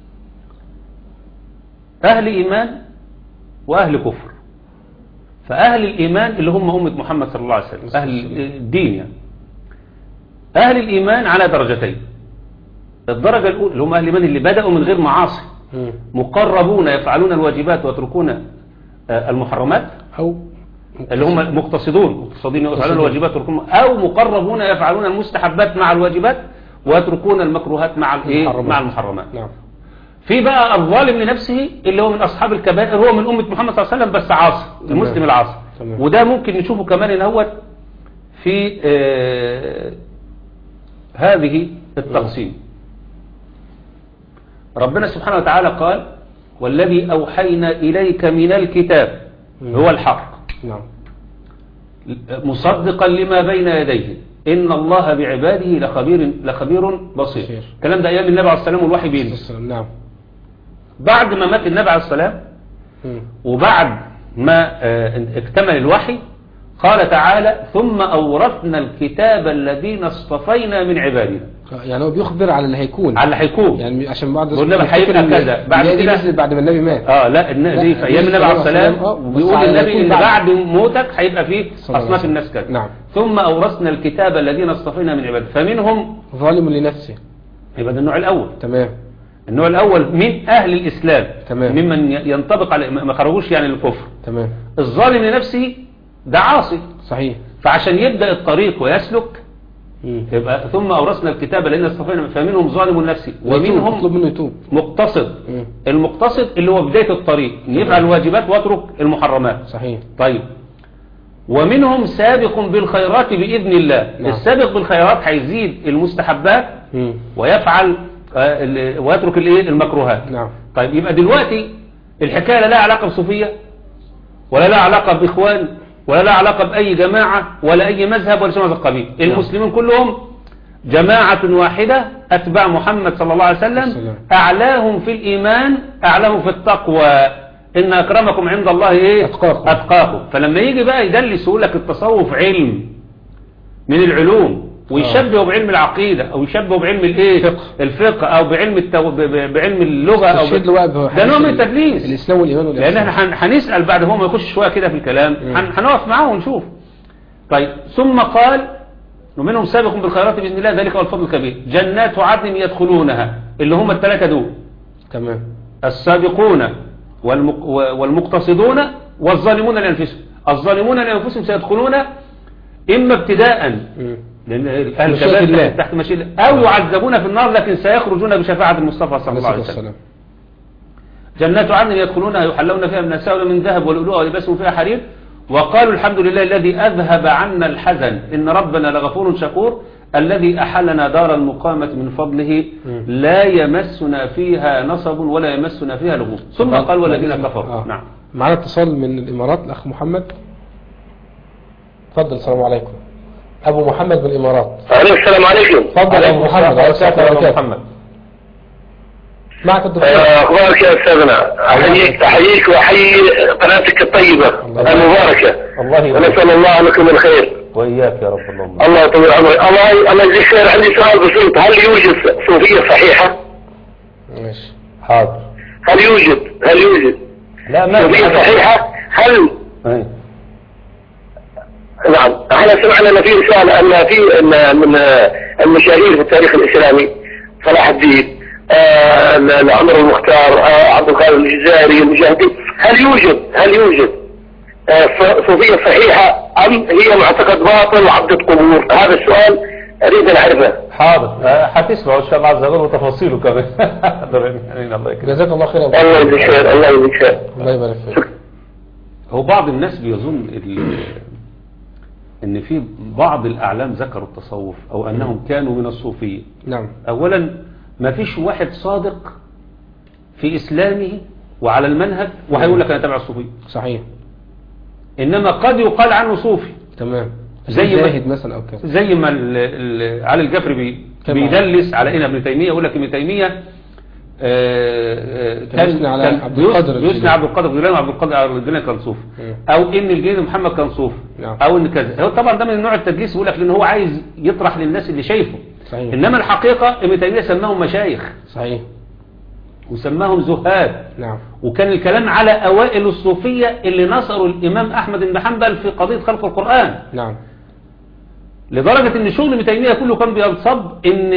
أهل إيمان وأهل كفر فأهل الإيمان اللي هم أمة محمد صلى الله عليه وسلم أهل الدين يعني أهل الإيمان على درجتين الدرجة الأولى اللي هم أهل الإيمان اللي بدأوا من غير معاصي مم. مقربون يفعلون الواجبات ويتركون آه، المحرمات أو اللي هم مقتصدون مقتصدين يفعلون الواجبات ويتركون أو مقربون يفعلون المستحبات مع الواجبات ويتركون المكروهات مع الايه المحرمات. مع المحرمات نعم في بقى الظالم لنفسه اللي هو من أصحاب الكبائر هو من أمة محمد صلى الله عليه وسلم بس عاصي المسلم العاصي تمام. وده ممكن نشوفه كمان ان هو في آه هذه التقسيم ربنا سبحانه وتعالى قال والذي أوحينا إليك من الكتاب هو الحق نعم مصدقا لما بين يديه إن الله بعباده لخبير لخبير بصير بصير. الكلام ده أيام النبي عليه السلام والوحي بينزل السلام نعم بعد ما مات النبي عليه السلام مم. وبعد ما آه، اكتمل الوحي قال تعالى ثم أورثنا الكتاب الذين اصطفينا من عبادنا يعني هو بيخبر على اللي هيكون على اللي هيكون يعني عشان بعد والنبي هيبقى كذا. بعد بعد كده- نزل بعد ما النبي مات اه لا الن- دي في ايام النبي عليه السلام آه، بس بيقول على النبي يكون ان بعد موتك هيبقى فيه صلى الله عليه اصناف وسلم. الناس كذا نعم. ثم اورثنا الكتاب الذين اصطفينا من عبادنا فمنهم ظالم لنفسه يبقى ده النوع الاول تمام النوع الاول من اهل الاسلام تمام. ممن ي- ينطبق على ما خرجوش يعني للكفر تمام الظالم لنفسه ده عاصي صحيح فعشان يبدا الطريق ويسلك مم. يبقى ثم اورثنا الكتاب الذين اصطفينا فمنهم ظالم لنفسه ويتوب، ومنهم يطلب منه يتوب مقتصد مم. المقتصد اللي هو بدايه الطريق يفعل الواجبات ويترك المحرمات صحيح طيب ومنهم سابق بالخيرات بإذن الله نعم. السابق بالخيرات هيزيد المستحبات مم. ويفعل آه، ال- ويترك الايه المكروهات نعم طيب يبقى دلوقتي الحكاية لا لها علاقة بصوفية ولا لها علاقة بإخوان ولا لها علاقة بأي جماعة ولا أي مذهب ولا شيء من هذا القبيل المسلمين كلهم جماعة واحدة أتباع محمد صلى الله عليه وسلم السلام. أعلاهم في الإيمان أعلاهم في التقوى إن أكرمكم عند الله إيه أتقاكم. أتقاكم فلما يجي بقى يدلس يقول لك التصوف علم من العلوم ويشبهه بعلم العقيدة أو يشبهه بعلم الإيه فقه. الفقه أو بعلم التو... ب- ب- بعلم اللغة أو تشهد له بقى بحديث ده نوع من ال- التدليس الإسلام والإيمان لأن والإحسان احنا هن- هنسأل بعد هو ما يخش شوية كده في الكلام مم. هن- هنقف معاه ونشوف طيب ثم قال ومنهم سابق بالخيرات بإذن الله ذلك هو الفضل الكبير جنات عدن يدخلونها اللي هم الثلاثة دول تمام السابقون والمق... والمقتصدون والظالمون لأنفسهم الظالمون لأنفسهم سيدخلون إما ابتداء مم. لأن أهل مشيئة الله. الكبائر تحت مشيئة الله أو يعذبون في النار لكن سيخرجون بشفاعة المصطفى صلى الله عليه وسلم والسلام جنات عدن يدخلونها يحلون فيها من الساور من ذهب واللؤلؤ ولباسهم فيها حرير وقالوا الحمد لله الذي أذهب عنا الحزن إن ربنا لغفور شكور الذي أحلنا دار المقامة من فضله لا يمسنا فيها نصب ولا يمسنا فيها لغوب ثم قال والذين كفروا آه. نعم معنا اتصال من الإمارات الأخ محمد تفضل السلام عليكم أبو محمد من الإمارات عليكم السلام عليكم تفضل يا أبو محمد عليه الصلاة والسلام محمد معك الدكتور آه، اخبارك يا استاذنا احييك احييك واحيي قناتك الطيبه الله المباركه الله ونسال الله لكم الخير وإياك يا رب اللهم الله يطول عمرك الله الله يجزيك خير عندي سؤال بسيط هل يوجد صوفيه صحيحه؟ ماشي حاضر هل يوجد هل يوجد لا ما صوفيه صحيحه؟ هل أي. نعم احنا سمعنا ان في رساله ان في ان من آه، المشاهير في التاريخ الاسلامي صلاح الدين آه، العمر المختار آه، عبد القادر الجزائري المجاهدين هل يوجد هل يوجد آه، ص- صوفيه صحيحه ام هي معتقد باطل وعبده قبور هذا السؤال اريد ان اعرفه حاضر آه، هتسمعوا إن شاء الله عز وجل وتفاصيله كمان حاضر يعني الله يكرمك جزاك الله خير يا أبو الله محمد. يجزيك خير الله يجزيك خير الله يبارك فيك هو بعض الناس بيظن ال- ان في بعض الاعلام ذكروا التصوف او انهم كانوا من الصوفيه نعم اولا ما فيش واحد صادق في اسلامه وعلى المنهج وهيقول لك انا تابع الصوفيه صحيح انما قد يقال عنه صوفي تمام زي ما- زاهد مثلا أو كده زي ما ال- ال- علي الجفري بي كما- بيدلس على ان ابن تيميه يقول لك ابن تيميه آه، آه، كان يثني على كان عبد القادر يثني الجيلاني. عبد القادر الجيلاني وعبد القادر الجيلاني كان صوفي مم. او ان الجيلاني محمد كان صوفي نعم. او ان كذا هو طبعا ده من نوع التدليس يقول لك لان هو عايز يطرح للناس اللي شايفه صحيح انما الحقيقه ابن تيميه سماهم مشايخ صحيح وسماهم زهاد نعم وكان الكلام على اوائل الصوفيه اللي نصروا الامام احمد بن حنبل في قضيه خلق القران نعم لدرجة ان شغل ابن تيمية كله كان بينصب ان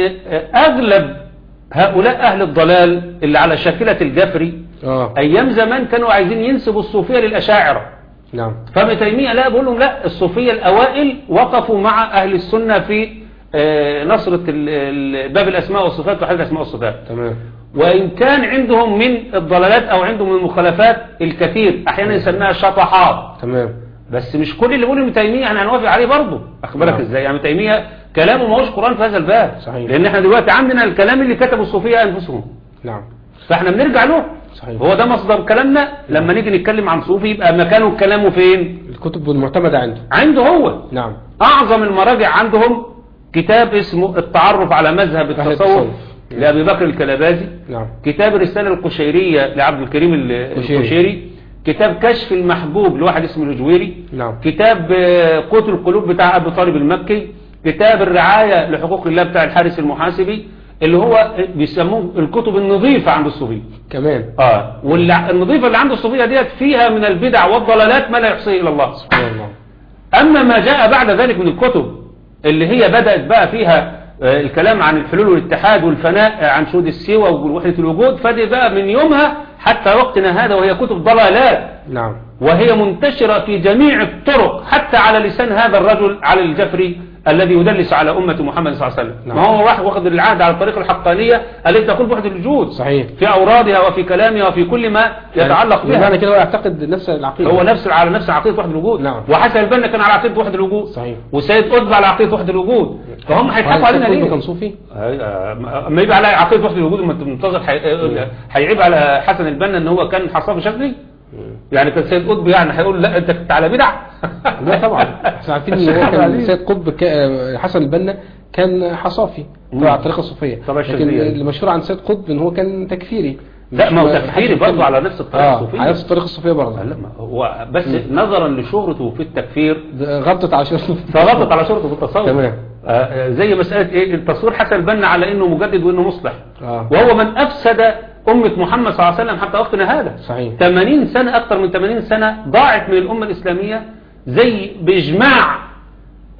اغلب هؤلاء اهل الضلال اللي على شاكلة الجفري اه ايام زمان كانوا عايزين ينسبوا الصوفية للاشاعرة نعم فابن تيمية لا بيقول لهم لا الصوفية الاوائل وقفوا مع اهل السنة في آه، نصرة ال- ال- باب الاسماء والصفات وحديث الاسماء والصفات تمام وإن كان عندهم من الضلالات أو عندهم من المخالفات الكثير أحيانا يسميها شطحات تمام بس مش كل اللي بيقول ابن تيمية يعني هنوافق عليه برضه أخبرك نعم. إزاي يعني ابن تيمية كلامه ما هوش قرآن في هذا الباب صحيح. لأن احنا دلوقتي عندنا الكلام اللي كتبه الصوفية أنفسهم نعم فاحنا بنرجع له صحيح هو ده مصدر كلامنا لما نيجي نتكلم عن صوفي يبقى مكانه كلامه فين الكتب المعتمدة عنده عنده هو نعم أعظم المراجع عندهم كتاب اسمه التعرف على مذهب أهل التصوف التصوف. لأبي بكر الكلبازي نعم كتاب الرسالة القشيرية لعبد الكريم ال- القشيري. القشيري كتاب كشف المحبوب لواحد اسمه الجويري نعم كتاب آه، قوت القلوب بتاع أبو طالب المكي كتاب الرعاية لحقوق الله بتاع الحارس المحاسبي اللي هو بيسموه الكتب النظيفة عند الصوفية كمان اه والنظيفة اللي عند الصوفية ديت فيها من البدع والضلالات ما لا يحصيه إلا الله سبحان الله أما ما جاء بعد ذلك من الكتب اللي هي بدأت بقى فيها آه، الكلام عن الحلول والاتحاد والفناء آه، عن شهود السوى ووحدة الوجود فدي بقى من يومها حتى وقتنا هذا وهي كتب ضلالات نعم وهي منتشرة في جميع الطرق حتى على لسان هذا الرجل على الجفري الذي يدلس على أمة محمد صلى الله عليه وسلم نعم. ما هو واحد واخد العهد على الطريقة الحقانية التي تقول بوحدة الوجود صحيح في أورادها وفي كلامها وفي كل ما يتعلق يعني بها معنى كده هو يعتقد نفس العقيدة هو نفس على نفس عقيدة وحدة الوجود نعم. وحسن البنا كان على عقيدة وحدة الوجود صحيح وسيد قطب على عقيدة وحدة الوجود فهم هيضحكوا وهل علينا سيد قطب ليه؟ كان صوفي هي- آه، اما يبقى على عقيدة وحدة الوجود وما انت منتظر هي- هيعيب على حسن البنا ان هو كان حصاف شكلي يعني كان سيد قطب يعني هيقول لا انت كنت على بدع لا طبعا احنا عارفين ان هو كان سيد قطب كا- حسن البنا كان حصافي تبع الطريقة الصوفية طبعا لكن الشاذلية. اللي مشهور عن سيد قطب ان هو كان تكفيري لا مش ما هو ما- تفكيري محدش برضه يتكلم. على نفس الطريقة اه الصوفية على نفس الطريقة الصوفية برضه لا ما هو بس نظرا لشهرته في التكفير ده غطت على شرطه فغطت على شهرته في التصوف تمام. آه، آه، زي مسألة ايه التصوير حسن البنا على انه مجدد وانه مصلح اه وهو من افسد امة محمد صلى الله عليه وسلم حتى وقتنا هذا صحيح 80 سنة أكثر من 80 سنة ضاعت من الأمة الإسلامية زي بإجماع آه،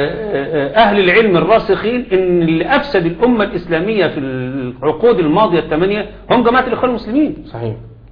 آه، أهل العلم الراسخين إن اللي أفسد الأمة الإسلامية في العقود الماضية الثمانية هم جماعة الإخوان المسلمين صحيح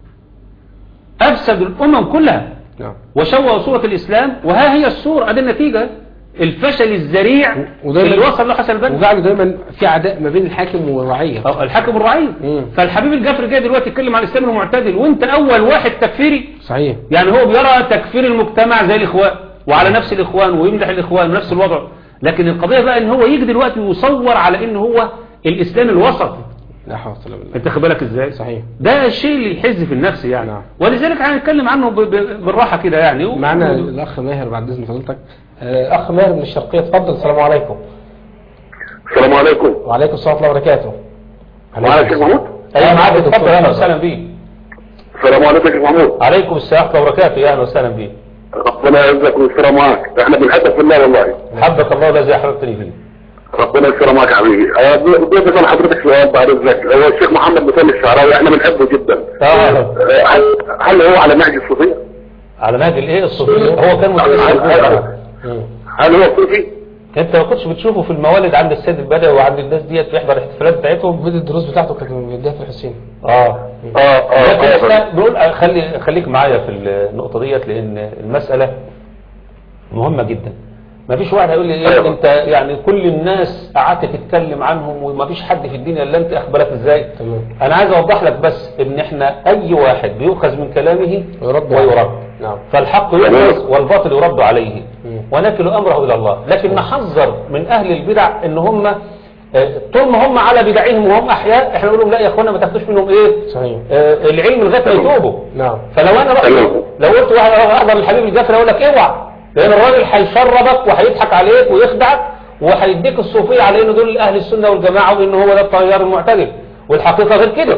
أفسدوا الأمم كلها نعم وشوهوا صورة الإسلام وها هي الصورة أدي النتيجة الفشل الذريع وده اللي اللي- وصل له حسن البنا وقعدوا دايما في عداء ما بين الحاكم والرعية أو الحاكم الرعيل مم. فالحبيب الجفري جاي دلوقتي يتكلم عن الإسلام المعتدل وأنت أول واحد تكفيري صحيح يعني هو بيرى تكفير المجتمع زي الإخوان وعلى نفس الإخوان ويمدح الإخوان ونفس الوضع لكن القضية بقى إن هو يجي دلوقتي ويصور على إن هو الإسلام الوسط لا حول ولا قوة إلا بالله أنت خد بالك إزاي صحيح ده الشيء اللي يحز في النفس يعني نعم. ولذلك هنتكلم عنه ب- ب- بالراحة كده يعني و- معنا الأخ ماهر بعد إذن فضيلتك آه، أخ ماهر من الشرقية اتفضل السلام عليكم السلام عليكم وعليكم السلام ورحمة الله وبركاته معايا يا شيخ محمود أيوة معاك اتفضل. اتفضل أهلا وسهلا بيك السلام عليكم يا شيخ محمود عليكم السلام ورحمة الله وبركاته يا أهلا وسهلا بيك ربنا يعزك ويستر معاك احنا بنحبك في الله والله حبك الله الذي أحببتني فيه ربنا يستر معاك يا حبيبي أه، بدي اسال حضرتك سؤال بعد اذنك هو الشيخ محمد مسلم الشعراوي احنا بنحبه جدا آه. أه، هل هل هو على نهج الصوفيه؟ على نهج الإيه الصوفية هو كان مدرس هل- هل- مم. هل هو صوفي؟ انت ما كنتش بتشوفه في الموالد عند السيد البدوي وعند الناس ديت بيحضر الاحتفالات بتاعتهم بدأ الدروس بتاعته كانت بيديها في الحسين اه اه اه لكن آه. احنا بنقول خلي خليك معايا في النقطة ديت لان المسألة مهمة جدا ما فيش واحد هيقول لي ايه أيوة. انت يعني كل الناس قعدت تتكلم عنهم وما فيش حد في الدنيا الا انت اخبرك ازاي تمام انا عايز اوضح لك بس ان احنا اي واحد بيؤخذ من كلامه ويرد ويرد نعم فالحق يؤخذ والباطل يرد عليه مم. ونكل امره الى الله لكن نحذر من اهل البدع ان هم آه، طول ما هم على بدعهم وهم احياء احنا نقول لهم لا يا اخوانا ما تاخدوش منهم ايه صحيح آه، العلم لغايه ما يتوبوا نعم فلو انا رحت تمام. لو قلت واحد اروح احضر الحبيب الجفري اقول لك اوعى لان الراجل هيشربك وهيضحك عليك ويخدعك وهيديك الصوفية على انه دول اهل السنة والجماعة وان هو ده التيار المعتدل والحقيقة غير كده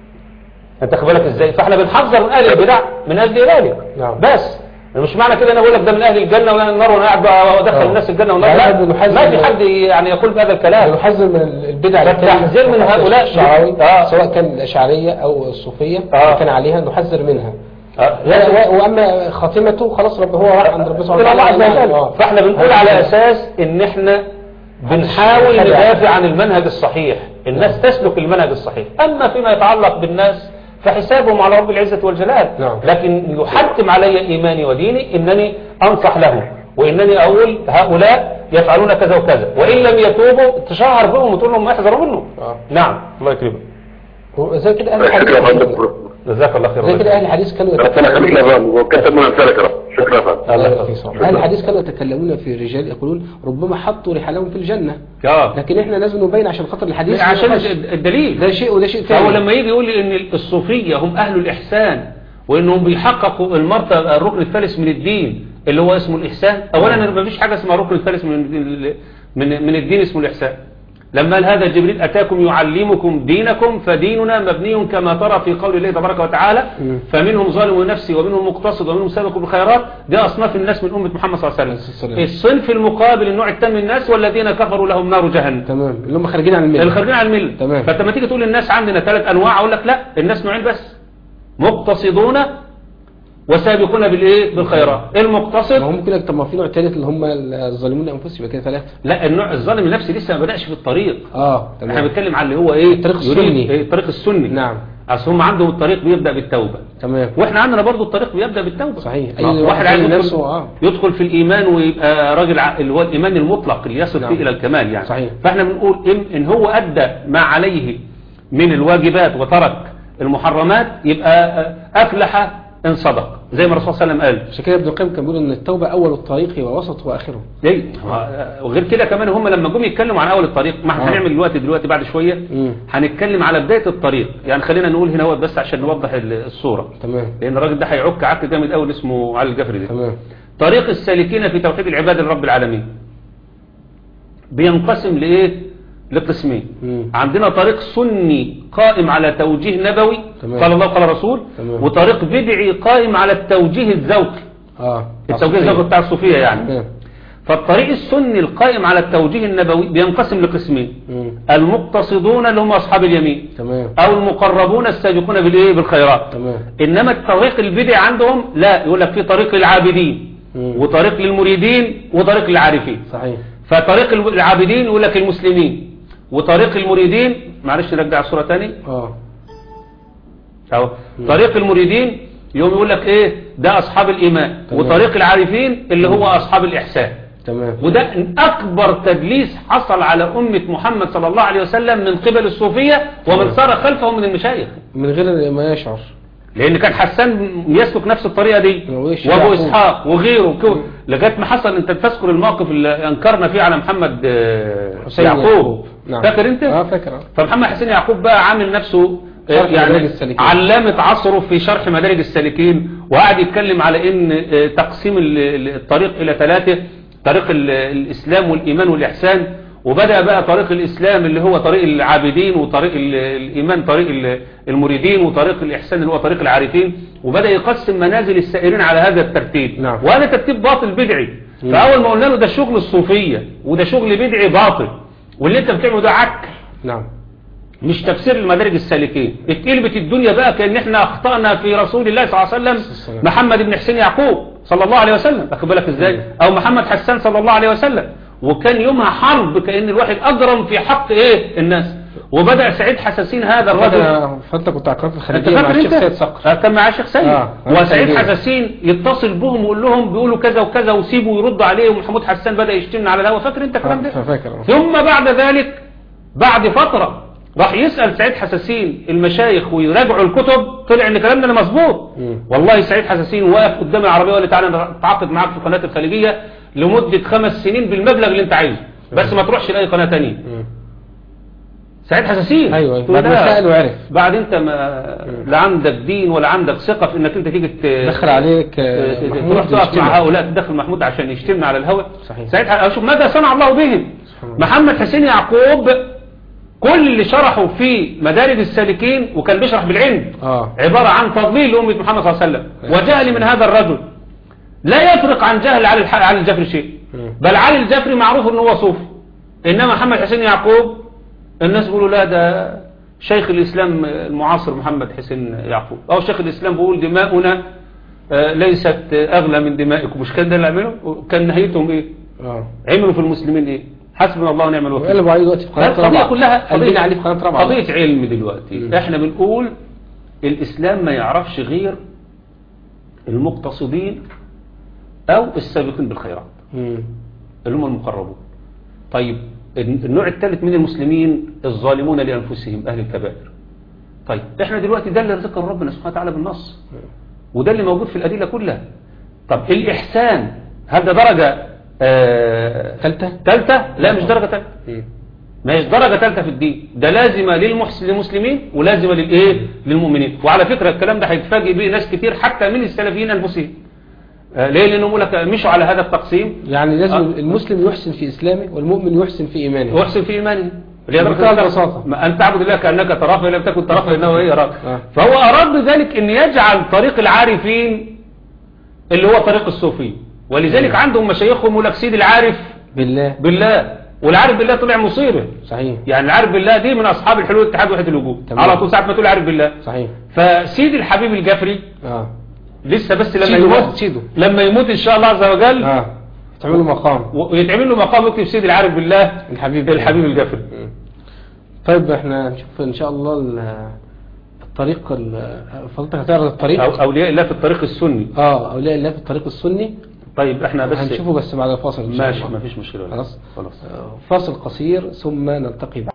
انت خد بالك ازاي فاحنا بنحذر من اهل البدع من اجل ذلك نعم. بس مش معنى كده انا بقول لك ده من اهل الجنه ولا النار وانا قاعد بقى ادخل آه. الناس الجنه والنار لا، لا لا، بنحذر ما في من- حد يعني يقول بهذا الكلام نحذر من البدع التحذير من هؤلاء الشعراوي آه. سواء كان الأشعرية أو الصوفية آه. اللي كان عليها نحذر منها آه. و- و- وأما خاتمته خلاص رب هو راح عند ربنا سبحانه إلى الله عز وتعالى وجل آه. فاحنا بنقول على اساس ان احنا بنحاول الشرع. ندافع عن المنهج الصحيح الناس تسلك المنهج الصحيح اما فيما يتعلق بالناس فحسابهم على رب العزة والجلال نعم. لكن يحتم علي ايماني وديني انني انصح لهم وانني اقول هؤلاء يفعلون كذا وكذا وان لم يتوبوا تشهر بهم وتقول لهم احذروا منه آه. نعم الله يكرمك زي كده أهل شكرا يا الحديث فندم جزاك الله خير زي كده أهل الحديث كانوا ربنا يخليك يا فندم وكتب من امثالك يا رب شكرا يا فندم الله يبارك فيك صراحة. أهل الحديث كانوا يتكلمون في رجال يقولون ربما حطوا رحالهم في الجنة اه لكن احنا لازم نبين عشان خاطر الحديث عشان ما يبقاش- الدليل ده شيء وده شيء فهو ثاني لما يجي يقول لي ان الصوفية هم اهل الاحسان وانهم بيحققوا المرتبة الركن الثالث من الدين اللي هو اسمه الاحسان اولا ما فيش حاجة اسمها الركن الثالث من من من الدين اسمه الاحسان لما قال هذا جبريل اتاكم يعلمكم دينكم فديننا مبني كما ترى في قول الله تبارك وتعالى مم. فمنهم ظالم لنفسه ومنهم مقتصد ومنهم سابق بالخيرات دي اصناف الناس من امه محمد صلى الله عليه السلام. وسلم الصنف المقابل النوع الثاني من الناس والذين كفروا لهم نار جهنم تمام اللي هم خارجين عن الملة الخارجين عن المله تمام. فانت لما تيجي تقول للناس عندنا ثلاث انواع اقول لك لا الناس نوعين بس مقتصدون وسابقون بالايه بالخيرات ما هو المقتصد ممكن لك طب ما في نوع ثالث اللي هم الظالمون انفسهم يبقى كده ثلاثة لا النوع الظالم النفسي لسه ما بداش في الطريق اه احنا تمام بنتكلم على اللي هو ايه الطريق يريد- السني. إيه الطريق السني نعم اصل هم عندهم الطريق بيبدا بالتوبه تمام واحنا عندنا برضو الطريق بيبدا بالتوبه صحيح. ما أي واحد واحد عايز يعمل يدخل, نفسه، آه. يدخل في الايمان ويبقى راجل ع- اللي هو الايمان المطلق اللي يصل نعم. فيه الى الكمال يعني صحيح. فاحنا بنقول إن, ان هو ادى ما عليه من الواجبات وترك المحرمات يبقى آه، افلح ان صدق زي ما الرسول صلى الله عليه وسلم قال عشان كده ابن القيم كان بيقول ان التوبة اول الطريق ووسط واخره ايه وغير كده كمان هم لما جم يتكلموا عن اول الطريق ما احنا آه. هنعمل دلوقتي دلوقتي بعد شويه مم. هنتكلم على بدايه الطريق يعني خلينا نقول هنا هو بس عشان نوضح ال- الصوره تمام لان الراجل ده هيعك عك جامد قوي اسمه علي الجفري ده تمام طريق السالكين في توحيد العباد لرب العالمين بينقسم لايه لقسمين مم. عندنا طريق سني قائم على توجيه نبوي تمام. قال الله قال رسول تمام. وطريق بدعي قائم على التوجيه الذوقي اه التوجيه الذوقي بتاع الصوفيه يعني تمام فالطريق السني القائم على التوجيه النبوي بينقسم لقسمين مم. المقتصدون اللي هم اصحاب اليمين تمام او المقربون السابقون بالايه بالخيرات تمام انما الطريق البدعي عندهم لا يقول لك في طريق للعابدين مم. وطريق للمريدين وطريق للعارفين صحيح فطريق العابدين يقول لك المسلمين وطريق المريدين معلش نرجع الصورة تاني اه اهو طريق المريدين يوم يقول لك ايه ده اصحاب الايمان تمام. وطريق العارفين اللي هو اصحاب الاحسان تمام وده اكبر تدليس حصل على امة محمد صلى الله عليه وسلم من قبل الصوفية ومن سار خلفهم من المشايخ من غير ما يشعر لان كان حسان يسلك نفس الطريقة دي وإيش وابو يعقوب. اسحاق وغيره وكو- لغايه ما حصل انت تذكر الموقف اللي انكرنا فيه على محمد آه، حسين يعقوب نعم فاكر انت اه فاكر آه. فمحمد حسين يعقوب بقى عامل نفسه آه، شرح مدارج يعني السالكين. علامة عصره في شرح مدارج السالكين وقعد يتكلم على ان آه، تقسيم ال- ال- الطريق الى ثلاثة طريق ال- الاسلام والايمان والاحسان وبدأ بقى طريق الاسلام اللي هو طريق العابدين وطريق ال- الايمان طريق ال- المريدين وطريق الاحسان اللي هو طريق العارفين وبدأ يقسم منازل السائرين على هذا الترتيب نعم. وهذا ترتيب باطل بدعي مم. فاول ما قلنا له ده شغل الصوفية وده شغل بدعي باطل واللي انت بتعمله ده عك نعم مش تفسير المدارج السالكين اتقلبت الدنيا بقى كأن احنا اخطأنا في رسول الله صلى الله عليه وسلم السلام. محمد بن حسين يعقوب صلى الله عليه وسلم اخد بالك ازاي او محمد حسان صلى الله عليه وسلم وكان يومها حرب كأن الواحد اجرم في حق ايه الناس وبدأ سعيد حساسين هذا الرجل فأنت فانت كنت على القناه انت الخارجيه مع فاكر الشيخ انت سيد صقر آه، كان معاه الشيخ سيد آه، وسعيد خارجية. حساسين يتصل بهم ويقول لهم بيقولوا كذا وكذا وسيبوا يردوا عليه ومحمود حسان بدأ يشتمنا على الهوا فاكر انت الكلام ده آه، فاكر آه. ثم بعد ذلك بعد فترة راح يسأل سعيد حساسين المشايخ ويراجعوا الكتب طلع ان كلامنا ده مظبوط مم. والله سعيد حساسين واقف قدام العربية وقال لي تعالى نتعاقد معاك في قناة الخليجية لمدة خمس سنين بالمبلغ اللي انت عايزه بس ما تروحش لأي قناة تانية مم. سعيد حساسين ايوه أيوة. تقول بعد ما لا. سأل وعرف بعد انت ما لا عندك دين ولا عندك ثقة في انك انت تيجي ت- دخل عليك ت- آه، ت- محمود تروح تقف يشتمك. مع هؤلاء تدخل محمود عشان يشتمنا على الهواء صحيح. ساعتها اشوف ماذا صنع الله بهم الله. محمد حسين يعقوب كل اللي شرحوا في مدارج السالكين وكان بيشرح بالعلم اه عبارة عن تضليل لأمة محمد صلى الله عليه وسلم وجهل من هذا الرجل لا يفرق عن جهل علي الح- علي الجفري شيء مم. بل علي الجفري معروف ان هو صوفي انما محمد حسين يعقوب الناس بيقولوا لا ده شيخ الاسلام المعاصر محمد حسين يعقوب او شيخ الاسلام بيقول دماؤنا آه، ليست اغلى من دمائكم مش كان ده اللي عمله كان نهايتهم ايه اه عملوا في المسلمين ايه حسبنا الله ونعم الوكيل وقلبوا عليه دلوقتي في قناة القضية رابعة كلها قلبين عليه في قناة رابعة قضية علم دلوقتي مم. احنا بنقول الاسلام ما يعرفش غير المقتصدين او السابقين بالخيرات مم. اللي هم المقربون طيب النوع الثالث من المسلمين الظالمون لانفسهم اهل الكبائر طيب احنا دلوقتي ده اللي ذكر ربنا سبحانه وتعالى بالنص وده اللي موجود في الادله كلها طب الاحسان هل ده درجه آه ثالثة ثالثه لا مش درجه ثالثه مم. ما هيش درجة ثالثة في الدين ده لازمة للمحس- للمسلمين ولازمة للإيه للمؤمنين وعلى فكرة الكلام ده هيتفاجئ به ناس كتير حتى من السلفيين أنفسهم آه، ليه لأنهم يقول لك مشوا على هذا التقسيم يعني لازم آه. المسلم يحسن في إسلامه والمؤمن يحسن في إيمانه واحسن في إيمانه اللي هي درجة بمنتهى ثالثة. البساطة. ما أن تعبد الله كأنك تراه فإن لم تكن تراه فإنه إيه يراك آه. فهو أراد بذلك أن يجعل طريق العارفين اللي هو طريق الصوفي ولذلك عندهم مشايخهم يقول لك سيد العارف بالله بالله والعارف بالله طلع مصيره صحيح يعني العارف بالله دي من اصحاب الحلول الاتحاد وحده الوجود تمام. على طول ساعه ما تقول عارف بالله صحيح فسيد الحبيب الجفري اه لسه بس لما سيده بقى، يموت سيده. لما يموت ان شاء الله عز وجل اه تعملوا مقام و- ويتعمل له مقام يكتب سيد العارف بالله الحبيب الحبيب الجفري مم. طيب احنا نشوف ان شاء الله ال- الطريق ال- فضلتك هتعرض الطريق أو اولياء الله في الطريق السني اه اولياء الله في الطريق السني طيب احنا بس هنشوفه بس بعد الفاصل ان شاء ماشي الله ما فيش مشكله خلاص خلاص آه، فاصل قصير ثم نلتقي بعد